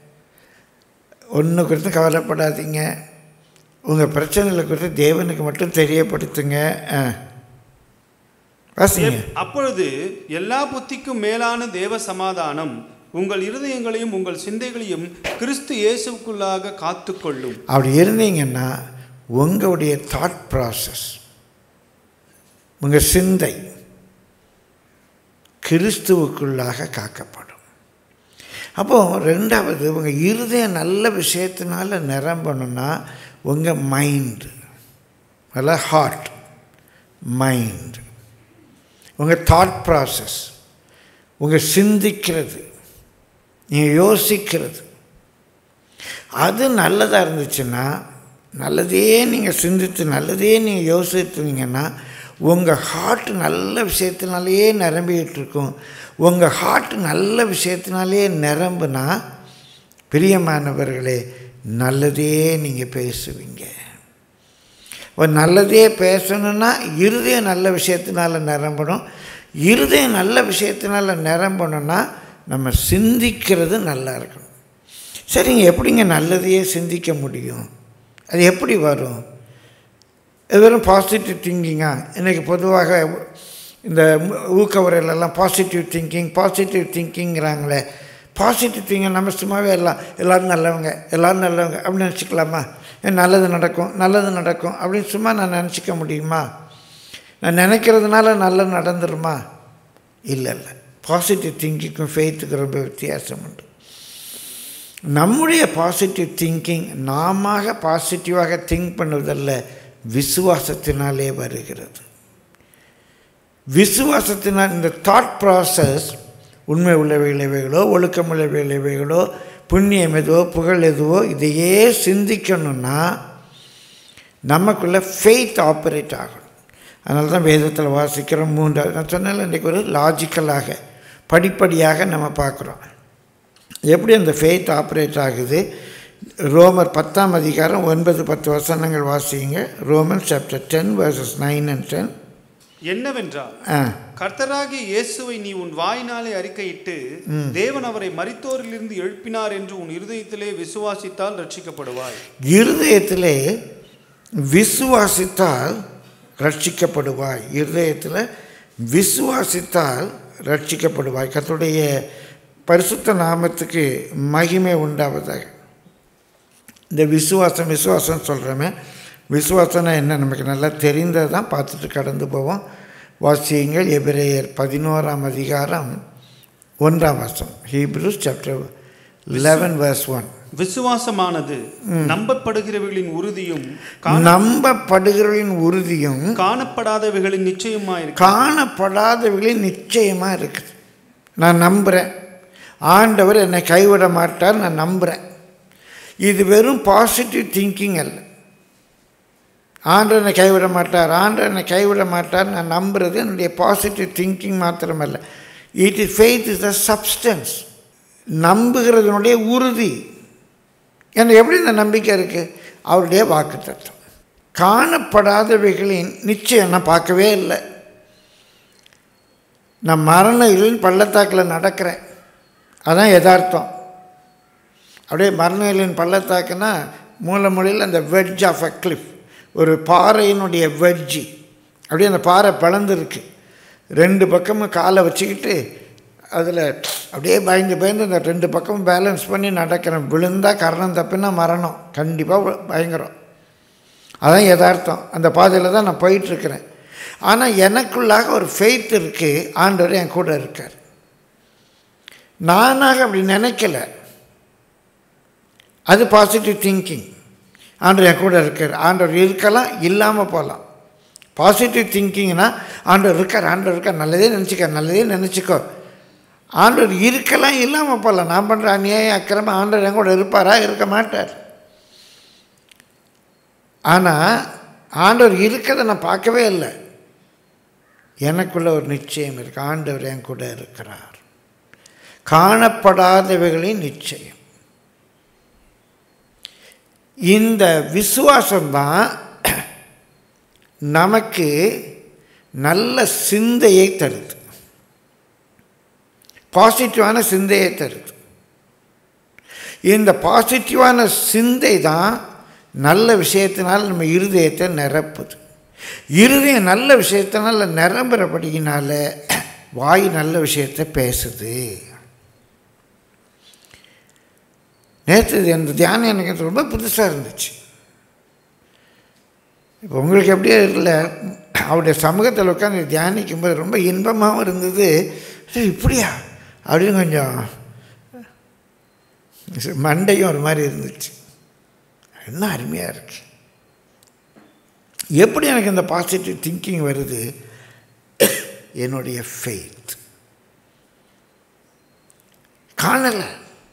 ஒன்று குறித்து கவலைப்படாதீங்க உங்கள் பிரச்சனைகளை குறித்து தேவனுக்கு மட்டும் தெரியப்படுத்துங்க ஆ வாசிங்க அப்பொழுது எல்லா புத்திக்கும் மேலான தேவ சமாதானம் உங்கள் இருதயங்களையும் உங்கள் சிந்தைகளையும் கிறிஸ்து இயேசுக்குள்ளாக காத்துக்கொள்ளும் அப்படி இருந்தீங்கன்னா உங்களுடைய தாட் ப்ராசஸ் உங்கள் சிந்தை கிறிஸ்துவுக்குள்ளாக காக்கப்படும் அப்போது ரெண்டாவது உங்கள் இருதயம் நல்ல விஷயத்தினால நிரம்பணும்னா உங்கள் மைண்டு அல்ல ஹார்ட் மைண்ட் உங்கள் தாட் ப்ராசஸ் உங்கள் சிந்திக்கிறது நீங்கள் யோசிக்கிறது அது நல்லதாக இருந்துச்சுன்னா நல்லதே நீங்கள் சிந்தித்து நல்லதே நீங்கள் யோசித்தீங்கன்னா உங்கள் ஹார்ட் நல்ல விஷயத்தினாலேயே நிரம்பிக்கிட்டு இருக்கும் உங்கள் ஹார்ட் நல்ல விஷயத்தினாலேயே நிரம்புனா பிரியமானவர்களே நல்லதே நீங்கள் பேசுவீங்க ஒரு நல்லதே பேசணும்னா இருதயம் நல்ல விஷயத்தினால நிரம்பணும் இருதயம் நல்ல விஷயத்தினால நிரம்பணும்னா நம்ம சிந்திக்கிறது நல்லா இருக்கணும் சரிங்க எப்படிங்க நல்லதையே சிந்திக்க முடியும் அது எப்படி வரும் இது வெறும் பாசிட்டிவ் திங்கிங்கா இன்றைக்கி பொதுவாக இந்த ஊக்க உரையிலெல்லாம் பாசிட்டிவ் திங்கிங் பாசிட்டிவ் திங்கிங்கிறாங்களே பாசிட்டிவ் திங்கிங் நம்ம சும்மாவே எல்லாம் எல்லோரும் நல்லவங்க எல்லோரும் நல்லவங்க அப்படின்னு நினச்சிக்கலாமா ஏன் நல்லது நடக்கும் நல்லது நடக்கும் அப்படின்னு சும்மா நான் நினச்சிக்க முடியுமா நான் நினைக்கிறதுனால நல்லது நடந்துருமா இல்லை இல்லை பாசிட்டிவ் திங்கிங்க்கும் ஃபெய்த்துக்கும் ரொம்ப வித்தியாசம் உண்டு நம்முடைய பாசிட்டிவ் திங்கிங் நாம பாசிட்டிவாக திங்க் பண்ணுவதல்ல விசுவாசத்தினாலே வருகிறது விசுவாசத்தினால் இந்த தாட் ப்ராசஸ் உண்மை உள்ள விளைவுகளோ ஒழுக்கமுள்ள விளைவுகளோ புண்ணியம் எதுவோ புகழ் எதுவோ இதையே சிந்திக்கணும்னா நமக்குள்ளே ஃபெய்த் ஆப்ரேட் ஆகணும் அதனால தான் வேதத்தில் வாசிக்கிறோம் மூன்றாவது நான் சொன்னால இன்றைக்கி ஒரு லாஜிக்கலாக படிப்படியாக நம்ம பார்க்குறோம் எப்படி அந்த ஃபெய்த் ஆப்ரேட் ஆகுது ரோமர் பத்தாம் அதிகாரம் ஒன்பது பத்து வசனங்கள் வாசிங்க Roman chapter ten verses nine and ten என்னவென்றால் ஆ கர்த்தராகிய இயேசுவை நீ உன் வாயினாலே அறிக்கையிட்டு தேவன் அவரை மரித்தோரிலிருந்து எழுப்பினார் என்று உன் இருதயத்திலே விசுவாசித்தால் ரட்சிக்கப்படுவாய் இருதயத்திலே விசுவாசித்தால் ரட்சிக்கப்படுவாய் இருதயத்தில் விசுவாசித்தால் ரட்சிக்கப்படுவாய் கர்த்தருடைய பரிசுத்த நாமத்துக்கு மகிமை உண்டாவதாக இந்த விசுவாசம் விசுவாசம் சொல்கிறோமே விசுவாசம்னா என்ன நமக்கு நல்லா தெரிந்ததை தான் பார்த்துட்டு கடந்து போவோம் வாசியுங்கள் எபிரேயர் பதினோராம் அதிகாரம் ஒன்றாம் வருஷம் Hebrews chapter eleven verse one விசுவாசமானது நம்பப்படுகிறவர்களின் உறுதியும் நம்பப்படுகிறவர்களின் உறுதியும் காணப்படாதவைகளின் நிச்சயமாயிருக்கு காணப்படாதவர்களின் நிச்சயமாக இருக்குது நான் நம்புகிறேன் ஆண்டவர் என்னை கைவிட மாட்டார் நான் நம்புகிறேன் இது வெறும் பாசிட்டிவ் திங்கிங் அல்ல ஆண்டவர் என்னை கைவிட மாட்டார் ஆண்டவர் என்னை கைவிட மாட்டார் நான் நம்புறது என்னுடைய பாசிட்டிவ் திங்கிங் மாத்திரமல்ல it is faith is the substance நம்புகிறதுனுடைய உறுதி எனக்கு எப்படி இந்த நம்பிக்கை இருக்குது அவருடைய வாக்கு தத்துவம் காணப்படாதவைகளின் நிச்சயம் நான் பார்க்கவே இல்லை நான் மரண இருளின் பள்ளத்தாக்கில் நடக்கிறேன் அதான் யதார்த்தம் அப்படியே மரண இருளின் பள்ளத்தாக்குனா மூல மொழியில் அந்த வெட்ஜ் ஆஃப் அ கிளிஃப் ஒரு பாறையினுடைய வெட்ஜி அப்படியே அந்த பாறை பிளந்துருக்கு ரெண்டு பக்கமும் காலை வச்சுக்கிட்டு அதில் அப்படியே பயந்து பயந்து அந்த ரெண்டு பக்கமும் பேலன்ஸ் பண்ணி நடக்கிறேன் விழுந்தால் கரணம் தப்புனா மரணம் கண்டிப்பாக பயங்கரம் அதான் யதார்த்தம் அந்த பாதையில் தான் நான் போயிட்டுருக்கிறேன் ஆனால் எனக்குள்ளாக ஒரு ஃபெய்த் இருக்குது ஆண்டவர் என் கூட இருக்கார் நானாக அப்படி நினைக்கல அது பாசிட்டிவ் திங்கிங் ஆண்டவர் என் கூட இருக்கார் ஆண்டவர் இருக்கலாம் இல்லாமல் போகலாம் பாசிட்டிவ் திங்கிங்னா ஆண்டவர் இருக்கார் ஆண்டவர் இருக்கார் நல்லதே நினச்சிக்க நல்லதே நினச்சிக்கோ ஆண்டவர் இருக்கலாம் இல்லாமல் போகலாம் நான் பண்ணுற அநியாயம் அக்கிரமம் ஆண்டவர் என் கூட இருப்பாரா இருக்க மாட்டார் ஆனால் ஆண்டவர் இருக்கிறத நான் பார்க்கவே இல்லை எனக்குள்ள ஒரு நிச்சயம் இருக்கு ஆண்டவர் என் கூட இருக்கிறார் காணப்படாதவைகளின் நிச்சயம் இந்த விசுவாசம்தான் நமக்கு நல்ல சிந்தையை தருது பாசிட்டிவான சிந்தையை தருது இந்த பாசிட்டிவான சிந்தை தான் நல்ல விஷயத்தினால் நம்ம இருதயத்தை நிரப்புது இருதயம் நல்ல விஷயத்தினால நிரம்புறபடியினால வாய் நல்ல விஷயத்தை பேசுது நேற்று அந்த தியானம் எனக்கு ரொம்ப புதுசாக இருந்துச்சு இப்போ உங்களுக்கு எப்படியே இல்லை அவருடைய சமூகத்தில் உட்காந்து தியானிக்கும் போது ரொம்ப இன்பமாகவும் இருந்தது "சரி, இப்படியா அப்படின்னு கொஞ்சம் மண்டையும் ஒரு மாதிரி இருந்துச்சு என்ன அருமையாக இருக்கு எப்படி எனக்கு இந்த பாசிட்டிவ் திங்கிங் வருது என்னுடைய ஃபெய்த் காணலை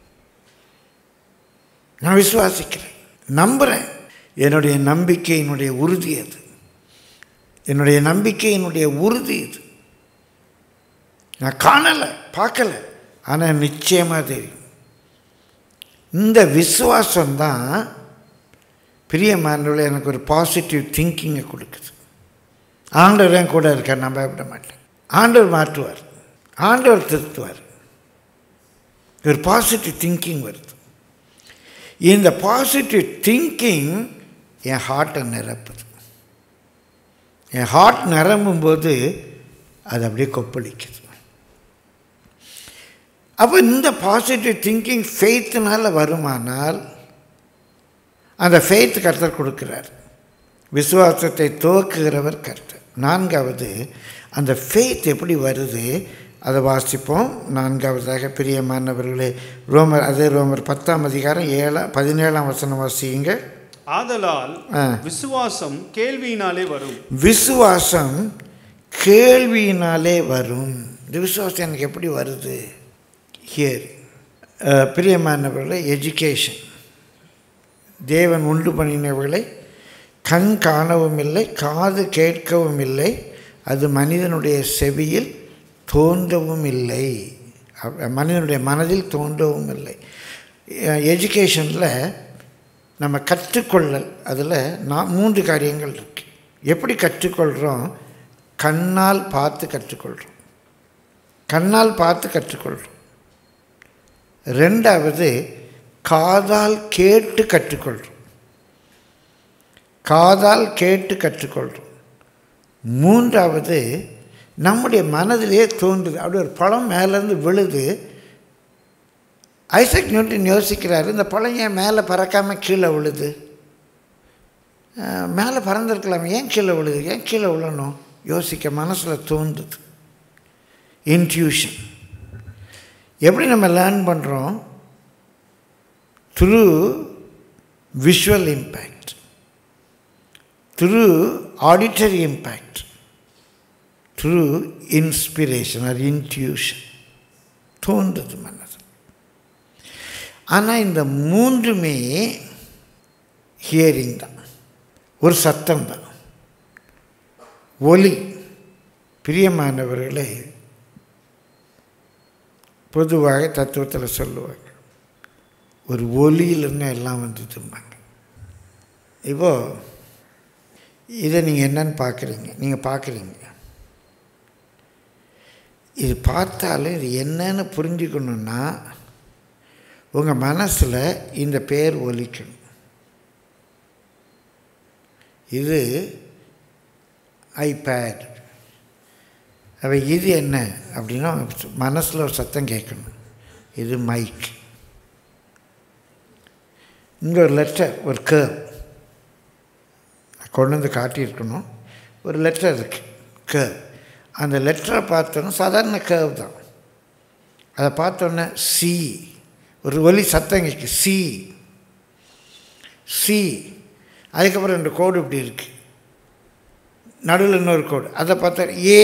நான் விசுவாசிக்கிறேன் நம்புகிறேன் என்னுடைய நம்பிக்கையினுடைய உறுதி அது என்னுடைய நம்பிக்கையினுடைய உறுதி இது நான் காணலை பார்க்கல ஆனால் நிச்சயமாக தெரியும் இந்த விசுவாசம்தான் பிரியமானவர்களே எனக்கு ஒரு பாசிட்டிவ் திங்கிங்கை கொடுக்குது ஆண்டவர் என் கூட இருக்கார் நான் பயப்பட மாட்டேன் ஆண்டவர் மாற்றுவார் ஆண்டவர் திருத்துவார் ஒரு பாசிட்டிவ் திங்கிங் வருது இந்த பாசிட்டிவ் திங்கிங் என் ஹார்ட்டை நிரப்புது என் ஹார்ட் நிரம்பும்போது அது அப்படியே கொப்பளிக்குது அப்போ இந்த பாசிட்டிவ் திங்கிங் ஃபெய்த்துனால வருமானால் அந்த ஃபெய்த் கர்த்தர் கொடுக்கிறார் விசுவாசத்தை துவக்குகிறவர் கர்த்தர் நான்காவது அந்த ஃபெய்த் எப்படி வருது அதை வாசிப்போம் நான்காவதாக பிரியமானவர்களே ரோமர் அதே ரோமர் பத்தாம் அதிகாரம் ஏழா பதினேழாம் வசனம் வாசியுங்க ஆதலால் ஆ. விசுவாசம் கேள்வியினாலே வரும் விசுவாசம் கேள்வியினாலே வரும் இந்த விசுவாசம் எனக்கு எப்படி வருது ஹியர் பிரியமானவர்களே எஜுகேஷன் தேவன் உண்டு பண்ணினவர்களை கண் காணவும் இல்லை காது கேட்கவும் இல்லை அது மனிதனுடைய செவியில் தோன்றவும் இல்லை அப்ப- மனிதனுடைய மனதில் தோன்றவும் இல்லை எஜுகேஷனில் நம்ம கற்றுக்கொள்ளல் அதில் நான் மூன்று காரியங்கள் இருக்கு எப்படி கற்றுக்கொள்கிறோம் கண்ணால் பார்த்து கற்றுக்கொள்கிறோம் கண்ணால் பார்த்து கற்றுக்கொள்கிறோம் ரெண்டாவது காதால் கேட்டு கற்றுக்கொள்கிறோம் காதால் கேட்டு கற்றுக்கொள்கிறோம் மூன்றாவது நம்முடைய மனதிலே தோன்றுது அப்படி ஒரு பழம் மேலேருந்து விழுது ஐசக் நியூட்டன் யோசிக்கிறாரு இந்த பழம் ஏன் மேலே பறக்காமல் கீழே விழுது அஹ், மேலே பறந்துருக்கலாம் ஏன் கீழே விழுது ஏன் கீழே விழணும் யோசிக்க மனசில் தோன்றுது இன்ட்யூஷன் எப்படி நம்ம லேர்ன் பண்ணுறோம் through visual impact through auditory impact through inspiration or intuition தோன்றுது மனது ஆனால் இந்த மூன்றுமே ஹியரிங் தான் ஒரு சத்தம் தான் ஒலி பிரியமானவர்களே பொதுவாக தத்துவத்தில் சொல்லுவாங்க ஒரு ஒலியிலிருந்து எல்லாம் வந்ததும்பாங்க இப்போது இதை நீங்கள் என்னன்னு பார்க்குறீங்க நீங்கள் பார்க்குறீங்க இது பார்த்தாலும் இது என்னன்னு புரிஞ்சுக்கணுன்னா உங்கள் மனசில் இந்த பேர் ஒலிக்கணும் இது ஐபேட் அப்போ இது என்ன அப்படின்னா மனசில் ஒரு சத்தம் கேட்கணும் இது மைக் இங்கே ஒரு லெட்டர் ஒரு கேர் கொண்டு வந்து காட்டியிருக்கணும் ஒரு லெட்டர் இருக்கு கேர்வ் அந்த லெட்டரை பார்த்தோன்னா சாதாரண கேர்வ் தான் அதை பார்த்தோன்னே சி ஒரு ஒலி சத்தம் கேட்கு சி சி அதுக்கப்புறம் ரெண்டு கோடு இப்படி இருக்கு நடுவில் இன்னொரு கோடு அதை பார்த்தா ஏ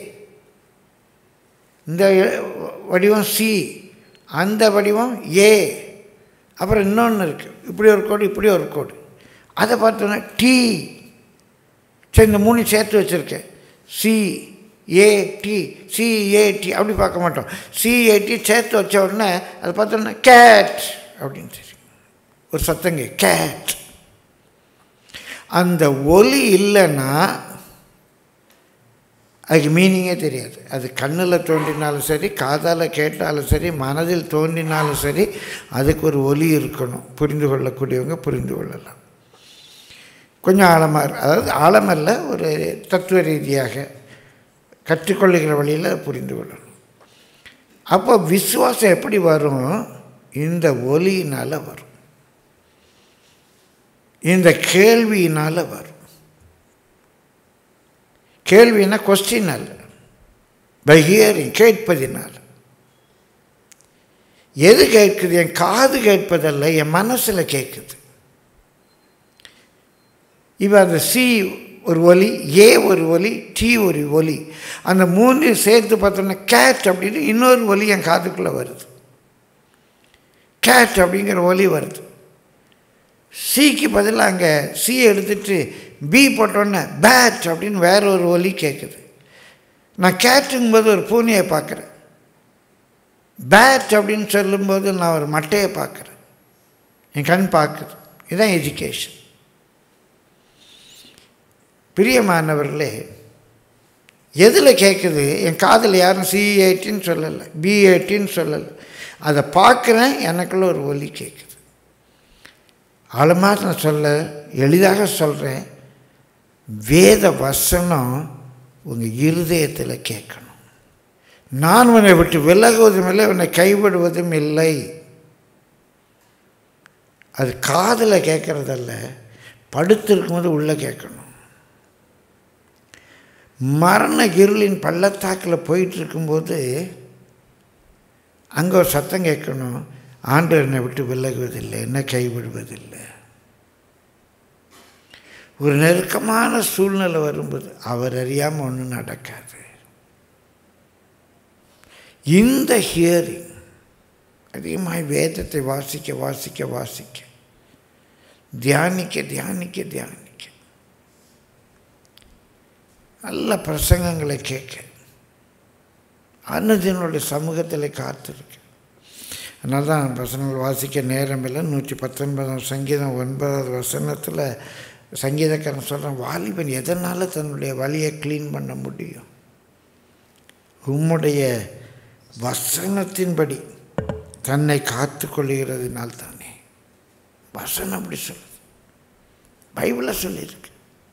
இந்த வடிவம் சி அந்த வடிவம் ஏ அப்புறம் இன்னொன்று இருக்குது இப்படி ஒரு கோடு இப்படி ஒரு கோடு அதை பார்த்தோன்னா டி சரி இந்த மூணு சேர்த்து வச்சுருக்கேன் சி ஏடி சிஏடி அப்படி பார்க்க மாட்டோம் சிஏடி சேர்த்து வச்ச உடனே அதை பார்த்தோன்னா கேட் அப்படின்னு தெரியும் ஒரு சத்தங்க கேட் அந்த ஒலி இல்லைன்னா அதுக்கு மீனிங்கே தெரியாது அது கண்ணில் தோன்றினாலும் சரி காதால் கேட்டாலும் சரி மனதில் தோன்றினாலும் சரி அதுக்கு ஒரு ஒலி இருக்கணும் புரிந்து கொள்ளக்கூடியவங்க புரிந்து கொள்ளலாம் கொஞ்சம் ஆழமாக இரு- அதாவது ஆழமல்ல ஒரு தத்துவ ரீதியாக கற்றுக்கொள்ளுகிற வழியில் புரிந்து கொள்ளணும் அப்போ விசுவாசம் எப்படி வரும் இந்த ஒலியினால் வரும் இந்த கேள்வியினால் வரும் கேள்வினா கொஸ்டின் அல்ல பை ஹியரிங் கேட்பதினால் எது கேட்குது என் காது கேட்பதல்ல என் மனசில் கேட்குது இப்போ அந்த சி ஒரு ஒலி ஏ ஒரு ஒலி டி ஒரு ஒலி அந்த மூணு சேர்த்து பார்த்தோன்னா கேட் அப்படின்னு இன்னொரு ஒலி என் காதுக்குள்ளே வருது கேட் அப்படிங்கிற ஒலி வருது சிக்கு பதிலாக அங்கே சி எடுத்துட்டு பி போட்டோன்னே பேட் அப்படின்னு வேற ஒரு ஒலி கேட்குது நான் கேட்டுங்கும்போது ஒரு பூனையை பார்க்குறேன் பேட் அப்படின்னு சொல்லும்போது நான் ஒரு மட்டையை பார்க்குறேன் என் கண் பார்க்குது இதுதான் எஜுகேஷன் பிரியமானவர்களே எதில் கேட்குது என் காதில் யாரும் சிஏடின்னு சொல்லலை பிஏடின்னு சொல்லலை அதை பார்க்குறேன் எனக்குள்ள ஒரு ஒலி கேட்குது ஆழமாக நான் சொல்ல எளிதாக சொல்கிறேன் வேத வசனம் உங்கள் இருதயத்தில் கேட்கணும் நான் உன்னை விட்டு விலகுவதும் இல்லை உன்னை கைவிடுவதும் இல்லை அது காதில் கேட்குறதல்ல படுத்திருக்கும்போது உள்ளே கேட்கணும் மரண இருளின் பள்ளத்தாக்கில் போயிட்டு இருக்கும்போது அங்கே ஒரு சத்தம் கேட்கணும் ஆண்டு என்னை விட்டு விலகுவதில்லை என்ன கைவிடுவதில்லை ஒரு நெருக்கமான சூழ்நிலை வரும்போது அவர் அறியாமல் ஒன்றும் நடக்காது இந்த ஹியரிங் அதிகமாக வேதத்தை வாசிக்க வாசிக்க வாசிக்க தியானிக்க தியானிக்க தியானிக்க நல்ல பிரசங்கங்களை கேட்க அன்னதினுடைய சமூகத்தில் காத்திருக்கு அதனால தான் வசனங்கள் வாசிக்க நேரம் இல்லை நூற்றி பத்தொன்பதாம் சங்கீதம் ஒன்பதாவது வசனத்தில் சங்கீதக்காரன் சொல்கிறான் வாலிபன் எதனால் தன்னுடைய வழியை க்ளீன் பண்ண முடியும் உம்முடைய வசனத்தின்படி தன்னை காத்து கொள்கிறதுனால் தானே வசனம் அப்படி சொல்லுது பைபிளில் சொல்லியிருக்கு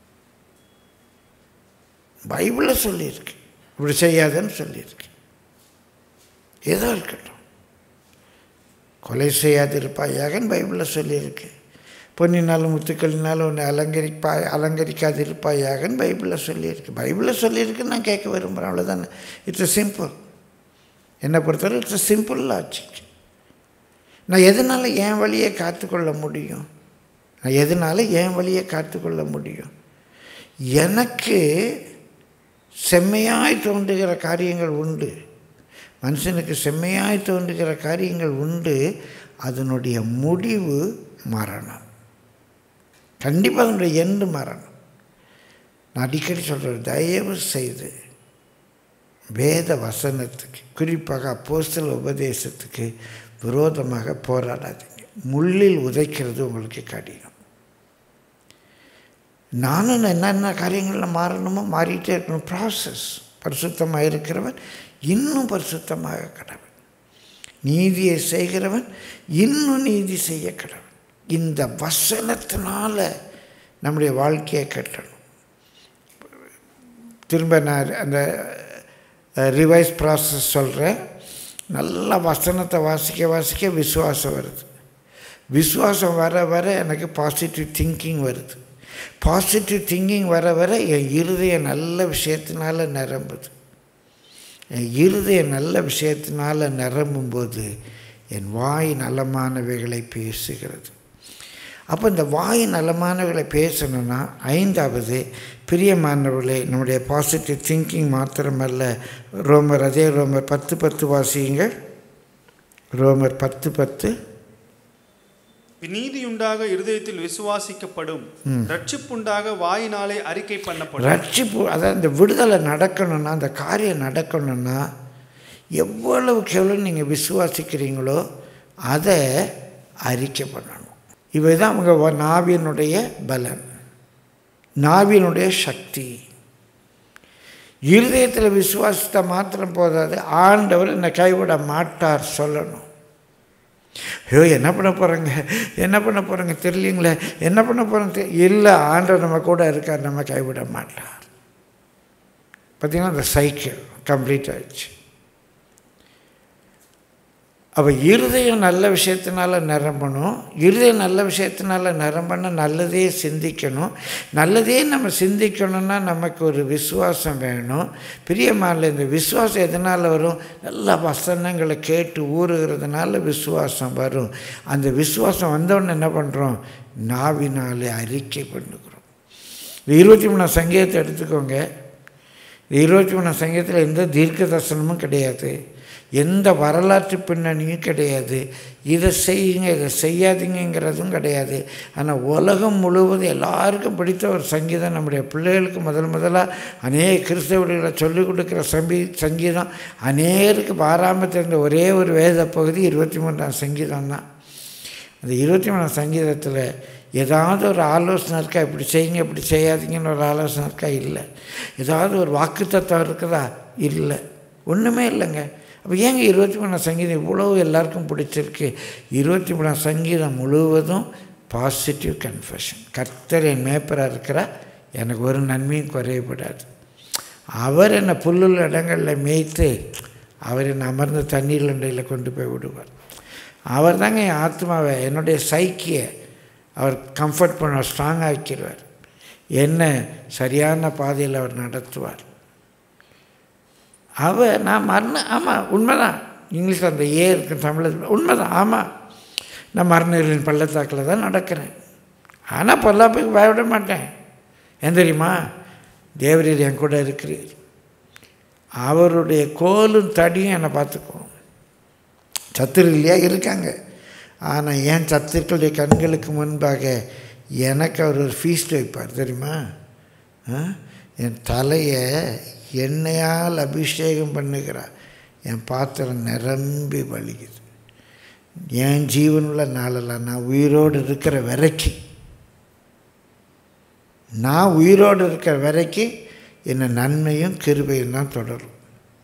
பைபிளில் சொல்லியிருக்கு இப்படி செய்யாதன்னு சொல்லியிருக்கு ஏதோ இருக்கட்டும் கொலை செய்யாதிருப்பாயாகன்னு பைபிளில் சொல்லியிருக்கு பொன்னினாலும் முத்துக்களினாலும் உன்னை அலங்கரிப்பா அலங்கரிக்காதிருப்பாயாகன்னு பைபிளில் சொல்லியிருக்கு பைபிளில் சொல்லியிருக்கு நான் கேட்க விரும்புகிறேன் அவ்வளோதானே இட்ஸ் சிம்பிள் என்னை பொறுத்தவரை இட்ஸ் சிம்பிள் லாஜிக் நான் எதனால் என் வழியை காத்துக்கொள்ள முடியும் நான் எதனால் என் வழியை காத்துக்கொள்ள முடியும் எனக்கு செம்மையாய் தோன்றுகிற காரியங்கள் உண்டு மனுஷனுக்கு செம்மையாய் தோன்றுகிற காரியங்கள் உண்டு அதனுடைய முடிவு மரணம் கண்டிப்பாக அதனுடைய எண்டு மரணம் நான் அடிக்கடி சொல்கிறேன் தயவு செய்து வேத வசனத்துக்கு குறிப்பாக அப்போஸ்தல உபதேசத்துக்கு விரோதமாக போராடாதீங்க முள்ளில் உதைக்கிறது உங்களுக்கு கடினம் நானும் என்னென்ன காரியங்களில் மாறணுமோ மாறிட்டே இருக்கணும் ப்ராசஸ் பரிசுத்தமாக இருக்கிறவன் இன்னும் பரிசுத்தமாக கடவன் நீதியை செய்கிறவன் இன்னும் நீதி செய்ய கடவன் இந்த வசனத்தினால நம்முடைய வாழ்க்கையை கட்டணும் திரும்ப நான் அந்த ரிவைஸ் ப்ராசஸ் சொல்கிறேன் நல்லா வசனத்தை வாசிக்க வாசிக்க விசுவாசம் வருது விசுவாசம் வர வர எனக்கு பாசிட்டிவ் திங்கிங் வருது பாசிட்டிவ் திங்கிங் வர வர என் இருதயம் நல்ல விஷயத்தினால நிரம்புது என் இருதயம் நல்ல விஷயத்தினால நிரம்பும்போது என் வாய் நலமானவைகளை பேசுகிறது அப்போ இந்த வாய் நலமானவைகளை பேசணும்னா ஐந்தாவது பிரியமானவர்களே நம்முடைய பாசிட்டிவ் திங்கிங் மாத்திரமல்ல ரோமர் அதே ரோமர் பத்து பத்து வாசியுங்க ரோமர் பத்து பத்து நீதியுண்டாக இருதயத்தில் விசுவாசிக்கப்படும் ரட்சிப்புண்டாக வாயினாலே அறிக்கை பண்ணப்படும் ரட்சிப்பு அதாவது இந்த விடுதலை நடக்கணும்னா அந்த காரியம் நடக்கணும்னா எவ்வளவுக்கு எவ்வளோ நீங்கள் விசுவாசிக்கிறீங்களோ அதை அறிக்கை பண்ணணும் இவை தான் அவங்க வ- நாவினுடைய பலன் நாவினுடைய சக்தி இருதயத்தில் விசுவாசித்த மாத்திரம் போதாது ஆண்டவர் என்னை கைவிட மாட்டார் சொல்லணும் ஐயோ என்ன பண்ண போகிறேங்க என்ன பண்ண போகிறேங்க தெரியலீங்களே என்ன பண்ண போகிறேங்க இல்லை ஆண்டவர் நம்ம கூட இருக்கார் நம்ம கைவிட மாட்டார் பார்த்தீங்கன்னா அந்த சைக்கிள் கம்ப்ளீட் ஆயிடுச்சு அப்போ இருதயம் நல்ல விஷயத்தினால நிரம்பணும் இருதயம் நல்ல விஷயத்தினால நிரம்பணும் நல்லதே சிந்திக்கணும் நல்லதே நம்ம சிந்திக்கணும்னா நமக்கு ஒரு விசுவாசம் வேணும் பிரியமான இந்த விசுவாசம் எதனால் வரும் நல்ல வசனங்களை கேட்டு ஊறுகிறதுனால விசுவாசம் வரும் அந்த விசுவாசம் வந்தோடனே என்ன பண்ணுறோம் நாவினாலே அறிக்கை பண்ணுகிறோம் இந்த இருபத்தி மூணாம் சங்கீதத்தை எடுத்துக்கோங்க இந்த இருபத்தி மூணாம் சங்கீதத்தில் எந்த தீர்க்க தரிசனமும் கிடையாது எந்த வரலாற்று பின்னணியும் கிடையாது இதை செய்யுங்க இதை செய்யாதீங்கிறதும் கிடையாது ஆனால் உலகம் முழுவதும் எல்லாருக்கும் பிடித்த ஒரு சங்கீதம் நம்முடைய பிள்ளைகளுக்கு முதல் முதலாக அநேக கிறிஸ்தவர்களை சொல்லிக் கொடுக்குற சம்பி சங்கீதம் அநேகருக்கு பாராமல் தெரிந்த ஒரே ஒரு வேத பகுதி இருபத்தி மூன்றாம் சங்கீதம் தான் அந்த இருபத்தி மூணாம் சங்கீதத்தில் ஏதாவது ஒரு ஆலோசனை இருக்கா இப்படி செய்யுங்க இப்படி செய்யாதீங்கன்னு ஒரு ஆலோசனை இருக்கா இல்லை ஏதாவது ஒரு வாக்குத்தத்தம் இருக்குதா இல்லை ஒன்றுமே இல்லைங்க அப்போ ஏங்க இருபத்தி மூணாம் சங்கீதம் இவ்வளவு எல்லாருக்கும் பிடிச்சிருக்கு இருபத்தி மூணாம் சங்கீதம் முழுவதும் பாசிட்டிவ் கன்ஃபெஷன் கர்த்தர் என் மேப்பராக இருக்கிறா எனக்கு ஒரு நன்மையும் குறையப்படாது அவர் என்னை புல்லுள்ள இடங்களில் மேய்த்து அவர் என்னை அமர்ந்த தண்ணீர் அண்டையில் கொண்டு போய் விடுவார் அவர் தாங்க என் ஆத்மாவை என்னுடைய சைக்கியை அவர் கம்ஃபர்ட் பண்ண ஸ்ட்ராங் ஆக்கிடுவார் என்ன சரியான பாதையில் அவர் நடத்துவார் அவர் நான் மரண ஆமாம் உண்மைதான் இங்கிலீஷில் அந்த ஏ இருக்கு தமிழில் உண்மைதான் ஆமாம் நான் மரணர்களின் பள்ளத்தாக்கில் தான் நடக்கிறேன் ஆனால் பொல்லாப்புக்கு பயப்பட மாட்டேன் ஏன் தெரியுமா தேவரீர் என் கூட இருக்கிறீர் அவருடைய கோலும் தடியும் என்னை பார்த்துக்குவோம் சத்துரு இல்லையா இருக்காங்க ஆனால் ஏன் சத்துருக்களுடைய கண்களுக்கு முன்பாக எனக்கு அவர் ஒரு ஃபீஸ்ட் வைப்பார் தெரியுமா ஆ? என் தலையை எண்ணெயால் அபிஷேகம் பண்ணுகிறார் என் பாத்திரம் நிரம்பி வலிக்குது என் ஜீவனுள்ள நாளெல்லாம் நான் உயிரோடு இருக்கிற வரைக்கும் நான் உயிரோடு இருக்கிற வரைக்கும் என்னை நன்மையும் கிருபையும் தான் தொடரும்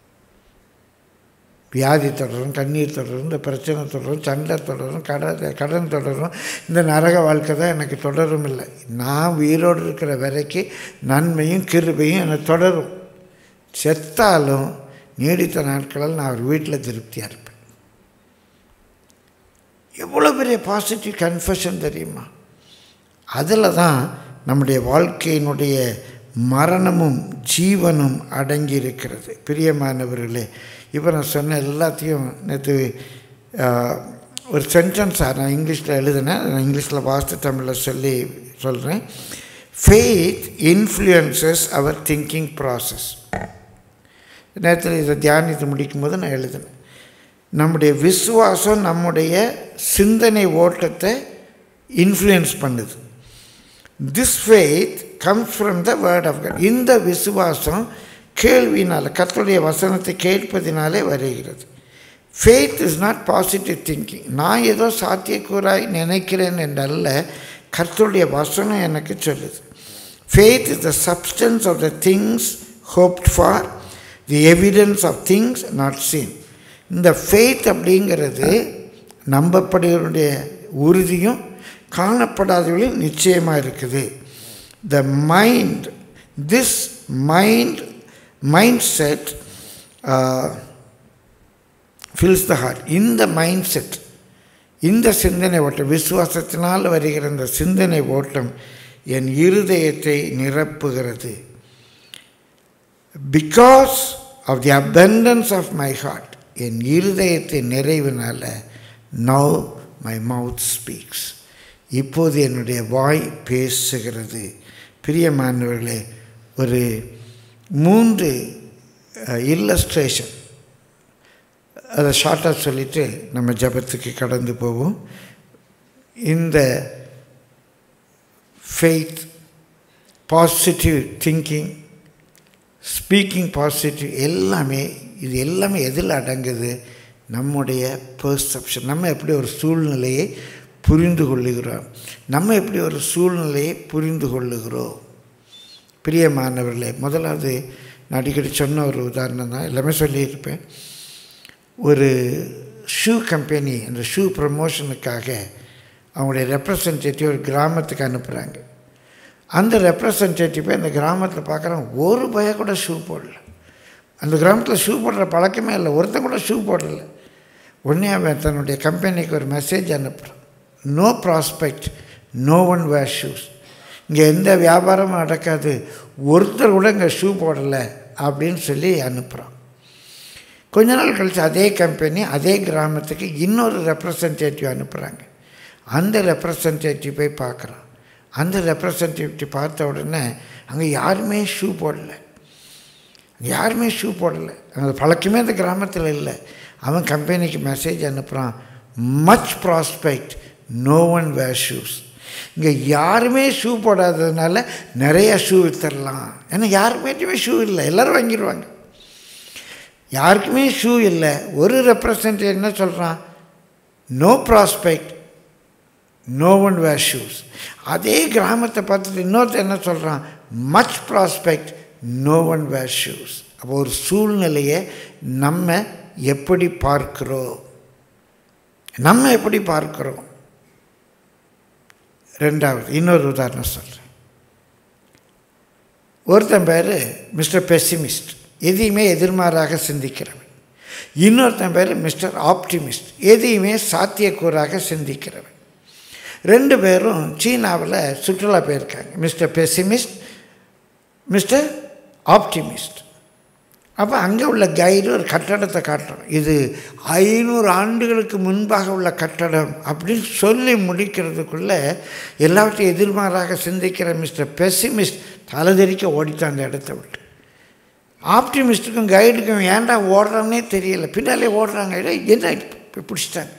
வியாதி தொடரும் கண்ணீர் தொடரும் இந்த பிரச்சனை தொடரும் சண்டை தொடரும் கடன் கடன் தொடரும் இந்த நரக வாழ்க்கை தான் எனக்கு தொடரும் இல்லை நான் உயிரோடு இருக்கிற வரைக்கும் நன்மையும் கிருபையும் எனக்கு தொடரும் செத்தாலும் நீடித்த நாட்களில் நான் அவர் வீட்டில் திருப்தியாக இருப்பேன் எவ்வளோ பெரிய பாசிட்டிவ் கன்ஃபெஷன் தெரியுமா அதில் தான் நம்முடைய வாழ்க்கையினுடைய மரணமும் ஜீவனும் அடங்கி இருக்கிறது பிரியமானவர்களே இப்போ நான் சொன்ன எல்லாத்தையும் நேற்று ஒரு சென்டென்ஸாக நான் இங்கிலீஷில் எழுதினேன் நான் இங்கிலீஷில் வாஸ்து தமிழில் சொல்லி சொல்கிறேன் ஃபெய்த் இன்ஃப்ளூயன்சஸ் அவர் திங்கிங் ப்ராசஸ் நேரத்தில் இதை தியானித்து முடிக்கும் போது நான் எழுதினேன் நம்முடைய விசுவாசம் நம்முடைய சிந்தனை ஓட்டத்தை இன்ஃப்ளூயன்ஸ் பண்ணுது this faith comes from the word of God இந்த விசுவாசம் கேள்வினால் கர்த்தருடைய வசனத்தை கேட்பதினாலே வருகிறது faith is not positive thinking நான் ஏதோ சாத்தியக்கூறாய் நினைக்கிறேன் என்றல்ல கர்த்தருடைய வசனம் எனக்கு சொல்லுது faith is the substance of the things hoped for the evidence of things not seen இந்த ஃபெய்த் அப்படிங்கிறது நம்பப்படுவனுடைய உறுதியும் காணப்படாதவர்களும் நிச்சயமாக இருக்குது the mind this mind mindset fills the heart இந்த மைண்ட் செட் இந்த சிந்தனை ஓட்டம் விசுவாசத்தினால் வருகிற இந்த சிந்தனை ஓட்டம் என் இருதயத்தை நிரப்புகிறது because of the abundance of my heart என் இருதயத்தை நிறைவினால நவ் மை மவுத் ஸ்பீக்ஸ் இப்போது என்னுடைய வாய் பேசுகிறது பிரியமானவர்களே ஒரு மூன்று இல்லஸ்ட்ரேஷன் அதை ஷார்ட்டாக சொல்லிவிட்டு நம்ம ஜபத்துக்கு கடந்து போவோம் இந்த faith positive thinking speaking positive எல்லாமே இது எல்லாமே எதில் அடங்குது நம்முடைய பெர்செப்ஷன் நம்ம எப்படி ஒரு சூழ்நிலையை புரிந்து கொள்ளுகிறோம் நம்ம எப்படி ஒரு சூழ்நிலையை புரிந்து கொள்ளுகிறோம் பிரியமானவர்களே முதலாவது நான் அடிக்கடி சொன்ன ஒரு உதாரணம் தான் எல்லாமே சொல்லியிருப்பேன் ஒரு ஷூ கம்பெனி அந்த ஷூ ப்ரமோஷனுக்காக அவங்களுடைய ரெப்ரசன்டேட்டிவ் ஒரு கிராமத்துக்கு அனுப்புகிறாங்க அந்த ரெப்ரசன்டேட்டிவை அந்த கிராமத்தில் பார்க்குறான் ஒரு பய கூட ஷூ போடல அந்த கிராமத்தில் ஷூ போடுற பழக்கமே இல்லை ஒருத்தன் கூட ஷூ போடலை உடனே அவன் தன்னுடைய கம்பெனிக்கு ஒரு மெசேஜ் அனுப்புகிறான் no prospect no one wear shoes இங்கே எந்த வியாபாரமும் நடக்காது ஒருத்தர் கூட இங்கே ஷூ போடலை அப்படின்னு சொல்லி அனுப்புகிறான் கொஞ்ச நாள் கழித்து அதே கம்பெனி அதே கிராமத்துக்கு இன்னொரு ரெப்ரசன்டேட்டிவ் அனுப்புகிறாங்க அந்த ரெப்ரசன்டேட்டிவ் போய் பார்க்குறான் அந்த ரெப்ரசன்டேட்டிவ் பார்த்த உடனே அங்கே யாருமே ஷூ போடல அங்கே யாருமே ஷூ போடலை அந்த பழக்கமே அந்த கிராமத்தில் இல்லை அவன் கம்பெனிக்கு மெசேஜ் அனுப்புகிறான் much prospect no one wear shoes இங்கே யாருமே ஷூ போடாததுனால நிறைய ஷூ விற்றுடலாம் ஏன்னா யாருமேட்டுமே ஷூ இல்லை எல்லோரும் வாங்கிடுவாங்க யாருக்குமே ஷூ இல்லை ஒரு ரெப்ரசன்டேட் என்ன சொல்கிறான் no prospect no one wear shoes அதே கிராமத்தை பார்த்துட்டு இன்னொருத்தர் என்ன சொல்கிறான் much prospect no one wear shoes அப்போ ஒரு சூழ்நிலையை நம்ம எப்படி பார்க்கிறோம் நம்ம எப்படி பார்க்கிறோம் ரெண்டாவது இன்னொரு உதாரணம் சொல்கிறேன் ஒருத்தன் பேர் மிஸ்டர் பெசிமிஸ்ட் எதையுமே எதிர்மாறாக சிந்திக்கிறவன் இன்னொருத்தன் பேர் மிஸ்டர் ஆப்டிமிஸ்ட் எதையுமே சாத்தியக்கூறாக சிந்திக்கிறவன் ரெண்டு பேரும் சீனாவில் சுற்றுலா போயிருக்காங்க மிஸ்டர் பெசிமிஸ்ட் மிஸ்டர் ஆப்டிமிஸ்ட் அப்போ அங்கே உள்ள கைடு ஒரு கட்டடத்தை காட்டுறோம் இது ஐநூறு ஆண்டுகளுக்கு முன்பாக உள்ள கட்டடம் அப்படின்னு சொல்லி முடிக்கிறதுக்குள்ளே எல்லாவற்றையும் எதிர்மாறாக சிந்திக்கிற மிஸ்டர் பெசிமிஸ்ட் தலைதெறிக்க ஓடித்தான் அந்த இடத்த விட்டு ஆப்டிமிஸ்ட்டுக்கும் கைடுக்கும் ஏன்டா ஓடுறான்னே தெரியல பின்னாலே ஓடுறாங்க இல்லை என்ன இப்போ பிடிச்சிட்டாங்க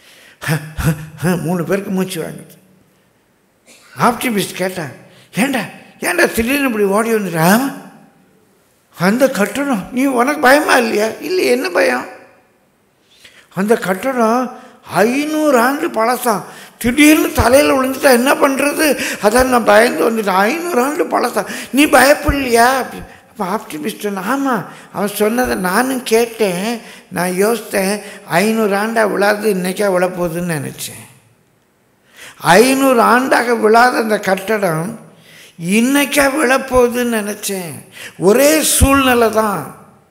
மூணு பேருக்கு மூச்சு வாங்குது ஆப்டிமிஸ்ட் கேட்டான் ஏண்டா ஏண்டா திடீர்னு இப்படி ஓடி வந்துட்டா அந்த கட்டடம் நீ உனக்கு பயமா இல்லையா இல்லை என்ன பயம் அந்த கட்டடம் ஐநூறு ஆண்டு பழசாம் திடீர்னு தலையில் விழுந்துட்டா என்ன பண்ணுறது அதான் நான் பயந்து வந்துட்டேன் ஐநூறு ஆண்டு பழசாம் நீ பயப்படலையா அப்படி அப்போ ஆப்டிமிஸ்ட் ஆமாம் அவன் சொன்னதை நானும் கேட்டேன் நான் யோசித்தேன் ஐநூறு ஆண்டாக விழாது இன்றைக்கா விழப்போகுதுன்னு நினச்சேன் ஐநூறு ஆண்டாக விழாத அந்த கட்டடம் இன்னைக்கா விழப்போகுதுன்னு நினச்சேன் ஒரே சூழ்நிலை தான்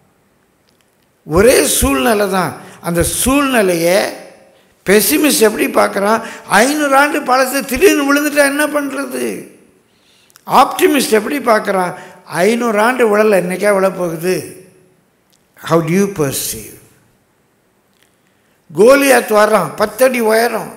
ஒரே சூழ்நிலை தான் அந்த சூழ்நிலையை பெசிமிஸ்ட் எப்படி பார்க்குறான் ஐநூறு ஆண்டு பழசு திடீர்னு விழுந்துட்டா என்ன பண்ணுறது ஆப்டிமிஸ்ட் எப்படி பார்க்குறான் ஐநூறு ஆண்டு விழலை என்னைக்கா விழப்போகுது ஹவு டியூ பர்சீவ் கோலியாத் வர்றான் பத்தடி உயரம்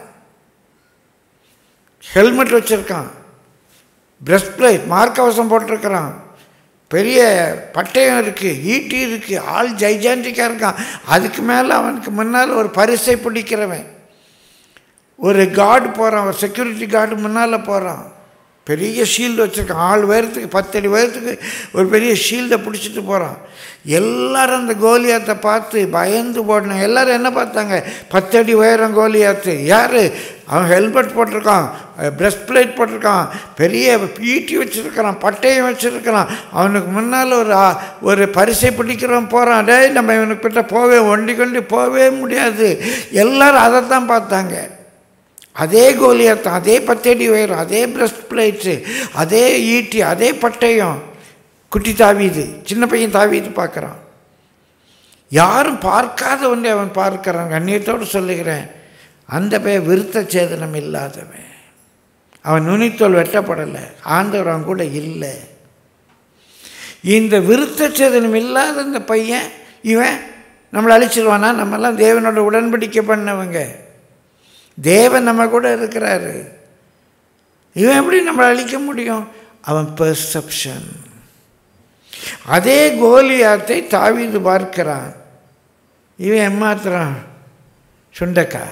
ஹெல்மெட் வச்சுருக்கான் பிரஸ்ட் பிளேட் மார்க்கவசம் போட்டிருக்கிறான் பெரிய பட்டயம் இருக்குது ஈட்டி இருக்குது ஆள் ஜைஜாண்டிக்காக இருக்கான் அதுக்கு மேலே அவனுக்கு முன்னால் ஒரு பரிசை பிடிக்கிறவன் ஒரு கார்டு போகிறான் ஒரு செக்யூரிட்டி கார்டு முன்னால் போகிறான் பெரிய ஷீல்டு வச்சுருக்கான் ஆள் உயரத்துக்கு பத்தடி உயரத்துக்கு ஒரு பெரிய ஷீல்டை பிடிச்சிட்டு போகிறான் எல்லாரும் அந்த கோலியாத்தை பார்த்து பயந்து போடணும் எல்லாரும் என்ன பார்த்தாங்க பத்தடி உயரம் கோலியாத்து யார் அவன் ஹெல்மெட் போட்டிருக்கான் பிரஸ்ட் பிளேட் போட்டிருக்கான் பெரிய ஈட்டி வச்சுருக்கிறான் பட்டயம் வச்சுருக்கிறான் அவனுக்கு முன்னால் ஒரு ஒரு பரிசை பிடிக்கிறவன் போகிறான் டேய் நம்ம இவனுக்கு கிட்ட போவே ஒண்டி கொண்டு போவே முடியாது எல்லாரும் அதை தான் பார்த்தாங்க அதே கோலியாத்தான் அதே பத்தடி உயரம் அதே பிரஸ்ட் பிளேட்ஸு அதே ஈட்டி அதே பட்டயம் குட்டி தாவீது சின்ன பையன் தாவீது பார்க்குறான் யாரும் பார்க்காத ஒன்றே அவன் பார்க்குறான் கண்ணியத்தோடு சொல்லுகிறேன் அந்த பையன் விருத்த சேதனம் இல்லாதவன் அவன் நுனித்தோல் வெட்டப்படலை ஆண்டவர் அவன் கூட இல்லை இந்த விருத்தச்சேதனம் இல்லாத இந்த பையன் இவன் நம்மளை அழிச்சிருவானா நம்மெல்லாம் தேவனோட உடன்படிக்கை பண்ணவங்க தேவன் நம்ம கூட இருக்கிறாரு இவன் எப்படி நம்மளை அழிக்க முடியும் அவன் பெர்செப்ஷன் அதே கோலியாத்தை தாவீது பார்க்கிறான் இவன் ஏமாத்துறான் சுண்டக்கா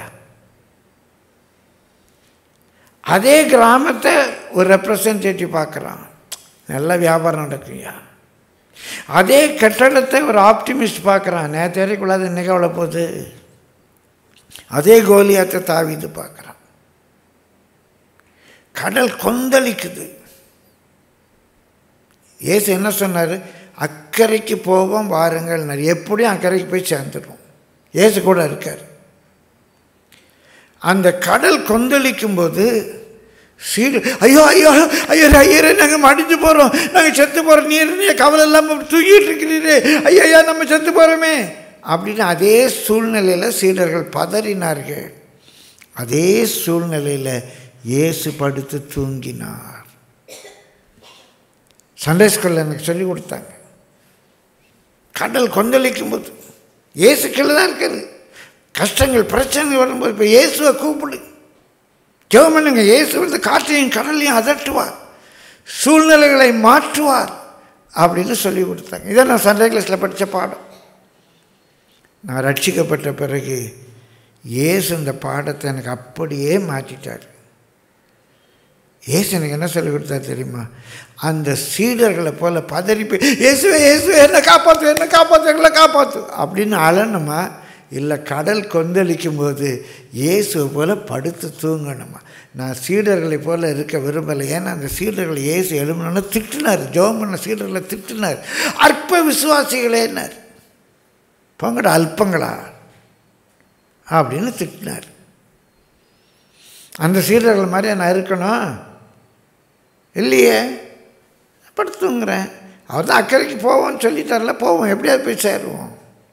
அதே கிராமத்தை ஒரு ரெப்ரசன்டேட்டிவ் பார்க்குறான் நல்ல வியாபாரம் நடக்குயா அதே கட்டடத்தை ஒரு ஆப்டிமிஸ்ட் பார்க்குறான் நேற்று வரைக்குள்ளாது இன்னைக்கு அவ்வளோ போகுது அதே கோலியாத்தை தாவிது பார்க்குறான் கடல் கொந்தளிக்குது ஏசு என்ன சொன்னார் அக்கறைக்கு போவோம் வாருங்கள் எப்படியும் அக்கறைக்கு போய் சேர்ந்துடும் ஏசு கூட இருக்கார் அந்த கடல் கொந்தளிக்கும் போது சீடு ஐயோ ஐயோ ஐயோ ஐயரே நாங்கள் மடிஞ்சு போகிறோம் நாங்கள் செத்து போகிறோம் நீர் நீ கவலை இல்லாமல் தூக்கிட்டு இருக்கிறீரே ஐயா ஐயா நம்ம செத்து போகிறோமே அப்படின்னு அதே சூழ்நிலையில் சீடர்கள் பதறினார்கள் அதே சூழ்நிலையில் இயேசு படுத்து தூங்கினார் சண்டே ஸ்கூலில் எனக்கு சொல்லி கொடுத்தாங்க கடல் கொந்தளிக்கும் போது இயேசு கீழே தான் இருக்காது கஷ்டங்கள் பிரச்சனைகள் வரும்போது இப்போ இயேசுவை கூப்பிடு ஜெபம் பண்ணுங்க இயேசு வந்து காற்றையும் கடலையும் அதட்டுவார் சூழ்நிலைகளை மாற்றுவார் அப்படின்னு சொல்லி கொடுத்தாங்க இதை நான் சண்டே கிளாஸில் படித்த பாடம் நான் ரட்சிக்கப்பட்ட பிறகு இயேசு இந்த பாடத்தை எனக்கு அப்படியே மாற்றிட்டார் ஏசு எனக்கு என்ன சொல்லி கொடுத்தா தெரியுமா அந்த சீடர்களை போல் பதறி போய் இயேசுவே இயேசுவே என்ன காப்பாற்று என்ன காப்பாற்று எங்களை காப்பாற்று அப்படின்னு அழணுமா இல்லை கடல் கொந்தளிக்கும் போது இயேசுவை போல் படுத்து தூங்கணுமா நான் சீடர்களை போல் இருக்க விரும்பலை ஏன்னா அந்த சீடர்களை இயேசு எழுமணுன்னு திட்டினார் ஜோம் பண்ண சீடர்களை திட்டினார் அற்ப விசுவாசிகளேன்னார் போங்கடா அல்பங்களா அப்படின்னு திட்டினார் அந்த சீடர்கள் மாதிரியா நான் இருக்கணும் இல்லையே படுத்துங்கிறேன் அவர் தான் அக்கறைக்கு போவோம்னு சொல்லிட்டார்ல போவோம் எப்படியாவது போய் சேருவோம்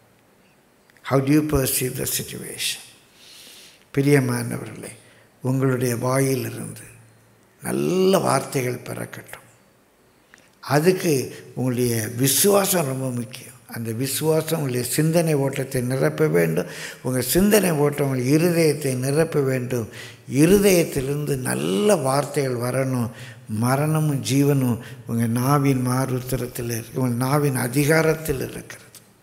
how do you perceive the situation பிரியமானவர்களே உங்களுடைய வாயிலிருந்து நல்ல வார்த்தைகள் பிறக்கட்டும் அதுக்கு உங்களுடைய விசுவாசம் ரொம்ப முக்கியம் அந்த விசுவாசம் உங்களுடைய சிந்தனை ஓட்டத்தை நிரப்ப வேண்டும் உங்கள் சிந்தனை ஓட்டம் உங்கள் இருதயத்தை நிரப்ப வேண்டும் இருதயத்திலிருந்து நல்ல வார்த்தைகள் வரணும் மரணமும் ஜீவனும் உங்கள் நாவின் மாறுத்திரத்தில் இருக்கு உங்கள் நாவின் அதிகாரத்தில் இருக்கிறது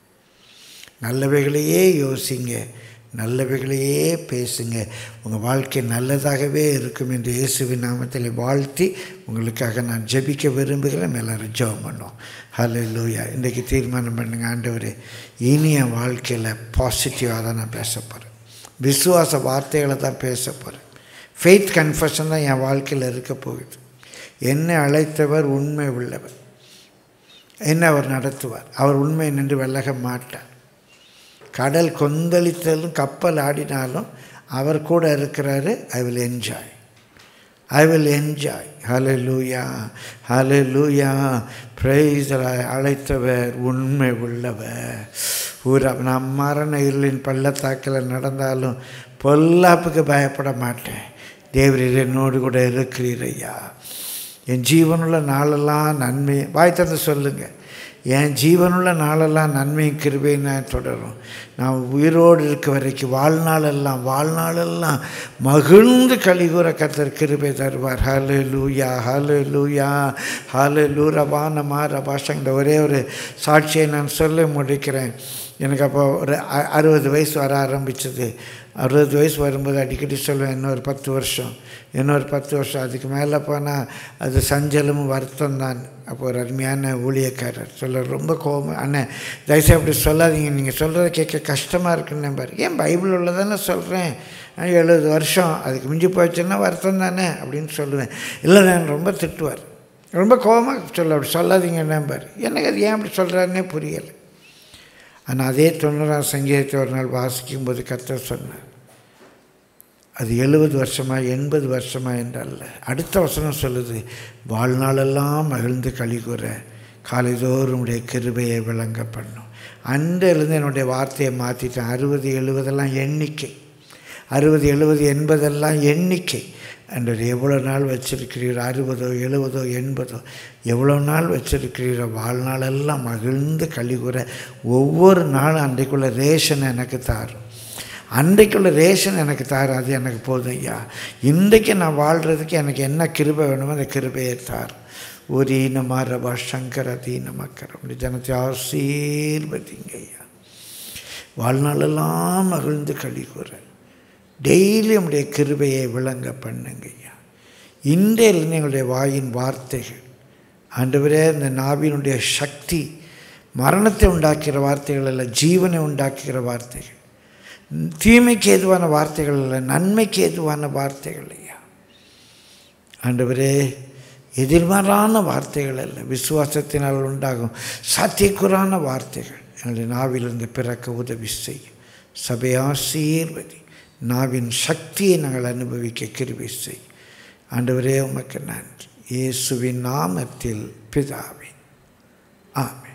நல்லவைகளையே யோசிங்க நல்லவைகளையே பேசுங்க உங்கள் வாழ்க்கை நல்லதாகவே இருக்கும் என்று இயேசுவின் நாமத்தில் வாழ்த்தி உங்களுக்காக நான் ஜெபிக்க விரும்புகிறேன் எல்லாரும் ஜெபம் பண்ணோம் ஹலோ லூயா இன்றைக்கு தீர்மானம் பண்ணுங்க ஆண்டவரே இனி என் வாழ்க்கையில் பாசிட்டிவாக தான் நான் பேச போகிறேன் விசுவாச வார்த்தைகளை தான் பேச போகிறேன் ஃபெய்த் கன்ஃபஷன் தான் என் வாழ்க்கையில் இருக்க போகுது என்னை அழைத்தவர் உண்மை உள்ளவர் என்ன அவர் நடத்துவார் அவர் உண்மை நின்று விலக மாட்டார் கடல் கொந்தளித்தாலும் கப்பல் ஆடினாலும் அவர் கூட இருக்கிறாரு I will enjoy I will enjoy hallelujah ஹலே லூயா பிரைஸ் அழைத்தவர் உண்மை உள்ளவர் ஊரா நான் மரண இருளின் பள்ளத்தாக்கில் நடந்தாலும் பொல்லாப்புக்கு பயப்பட மாட்டேன் தேவரீர் என்னோடு கூட இருக்கிறீர் ஐயா என் ஜீவனுள்ள நாளெல்லாம் நன்மை வாய் தந்து சொல்லுங்கள் என் ஜீவனுள்ள நாளெல்லாம் நன்மையும் கிருபையும் நான் தொடரும் நான் உயிரோடு இருக்க வரைக்கும் வாழ்நாளெல்லாம் வாழ்நாளெல்லாம் மகிழ்ந்து கலிகூற கத்தர் கிருபை தருவார் ஹலு லூயா ஹலு லூயா ஹலு லூ ரபான மா ரபாஷங்கிற ஒரே ஒரு சாட்சியை நான் சொல்ல முடிக்கிறேன் எனக்கு அப்போ ஒரு அ- அறுபது வயசு வர ஆரம்பிச்சது அறுபது வயசு வரும்போது அடிக்கடி சொல்லுவேன் இன்னொரு பத்து வருஷம் இன்னொரு பத்து வருஷம் அதுக்கு மேலே போனால் அது சஞ்சலமும் வருத்தம் தான் அப்போ ஒரு அருமையான ஊழியக்காரர் சொல்ல ரொம்ப கோபம் அண்ணன் தயவுசெய்து அப்படி சொல்லாதீங்க நீங்கள் சொல்கிறத கேட்க கஷ்டமாக இருக்குன்னு பாரு ஏன் பைபிள் உள்ளதானே சொல்கிறேன் எழுபது வருஷம் அதுக்கு மிஞ்சி போச்சுன்னா வருத்தம் தானே அப்படின்னு சொல்லுவேன் இல்லை நான் ரொம்ப திட்டுவார் ரொம்ப கோபமாக சொல்ல அப்படி சொல்லாதீங்கன்னு பாரு எனக்கு அது ஏன் அப்படி சொல்கிறாருன்னே புரியலை ஆனால் அதே தொண்ணூறாம் சங்கீதத்தை ஒரு நாள் வாசிக்கும்போது கர்த்தர் சொன்னார் அது எழுபது வருஷமா எண்பது வருஷமா என்றல்ல அடுத்த வசனம் சொல்லுது வாழ்நாளெல்லாம் மகிழ்ந்து கழிகுற காலைதோறும் உடைய கிருபையை விளங்க பண்ணும் அன்றிலிருந்து என்னுடைய வார்த்தையை மாற்றிட்டேன் அறுபது எழுபதெல்லாம் எண்ணிக்கை அறுபது எழுபது எண்பதெல்லாம் எண்ணிக்கை ஆண்டவர் எவ்வளோ நாள் வச்சிருக்கிறீர் அறுபதோ எழுபதோ எண்பதோ எவ்வளோ நாள் வச்சிருக்கிறீரோ வாழ்நாளெல்லாம் மகிழ்ந்து கழிவுற ஒவ்வொரு நாளும் அன்றைக்குள்ள ரேஷன் எனக்கு தாரும் அன்றைக்குள்ள ரேஷன் எனக்கு தாரு அது எனக்கு போதும் ஐயா இன்றைக்கு நான் வாழ்கிறதுக்கு எனக்கு என்ன கிருபை வேணுமோ அந்த கிருபையை தார் ஒரு ஈனமாரபா சங்கர தீனமக்கரம் அப்படி ஜனத்தை ஆசீர்வதிங்க ஐயா வாழ்நாளெல்லாம் மகிழ்ந்து கழிவுறேன் டெய்லி உடைய கிருபையை விளங்க பண்ணுங்க ஐயா இன்றையிலிருந்து எங்களுடைய வாயின் வார்த்தைகள் ஆண்டவரே இந்த நாவினுடைய சக்தி மரணத்தை உண்டாக்குகிற வார்த்தைகள் அல்ல ஜீவனை உண்டாக்குகிற வார்த்தைகள் தீமைக்கு ஏதுவான வார்த்தைகள் அல்ல நன்மைக்கு ஏதுவான வார்த்தைகள் ஐயா ஆண்டவரே எதிர்மாறான வார்த்தைகள் அல்ல விசுவாசத்தினால் உண்டாகும் சாத்தியக்குறான வார்த்தைகள் எங்களுடைய நாவிலிருந்து பிறக்க உதவி செய்யும் சபையாசீர்வதி நாவின் சக்தியை நாங்கள் அனுபவிக்க கிருபை செய் ஆண்டவரே உமக்கு நன்றி இயேசுவின் நாமத்தில் பிதாவின் ஆமென்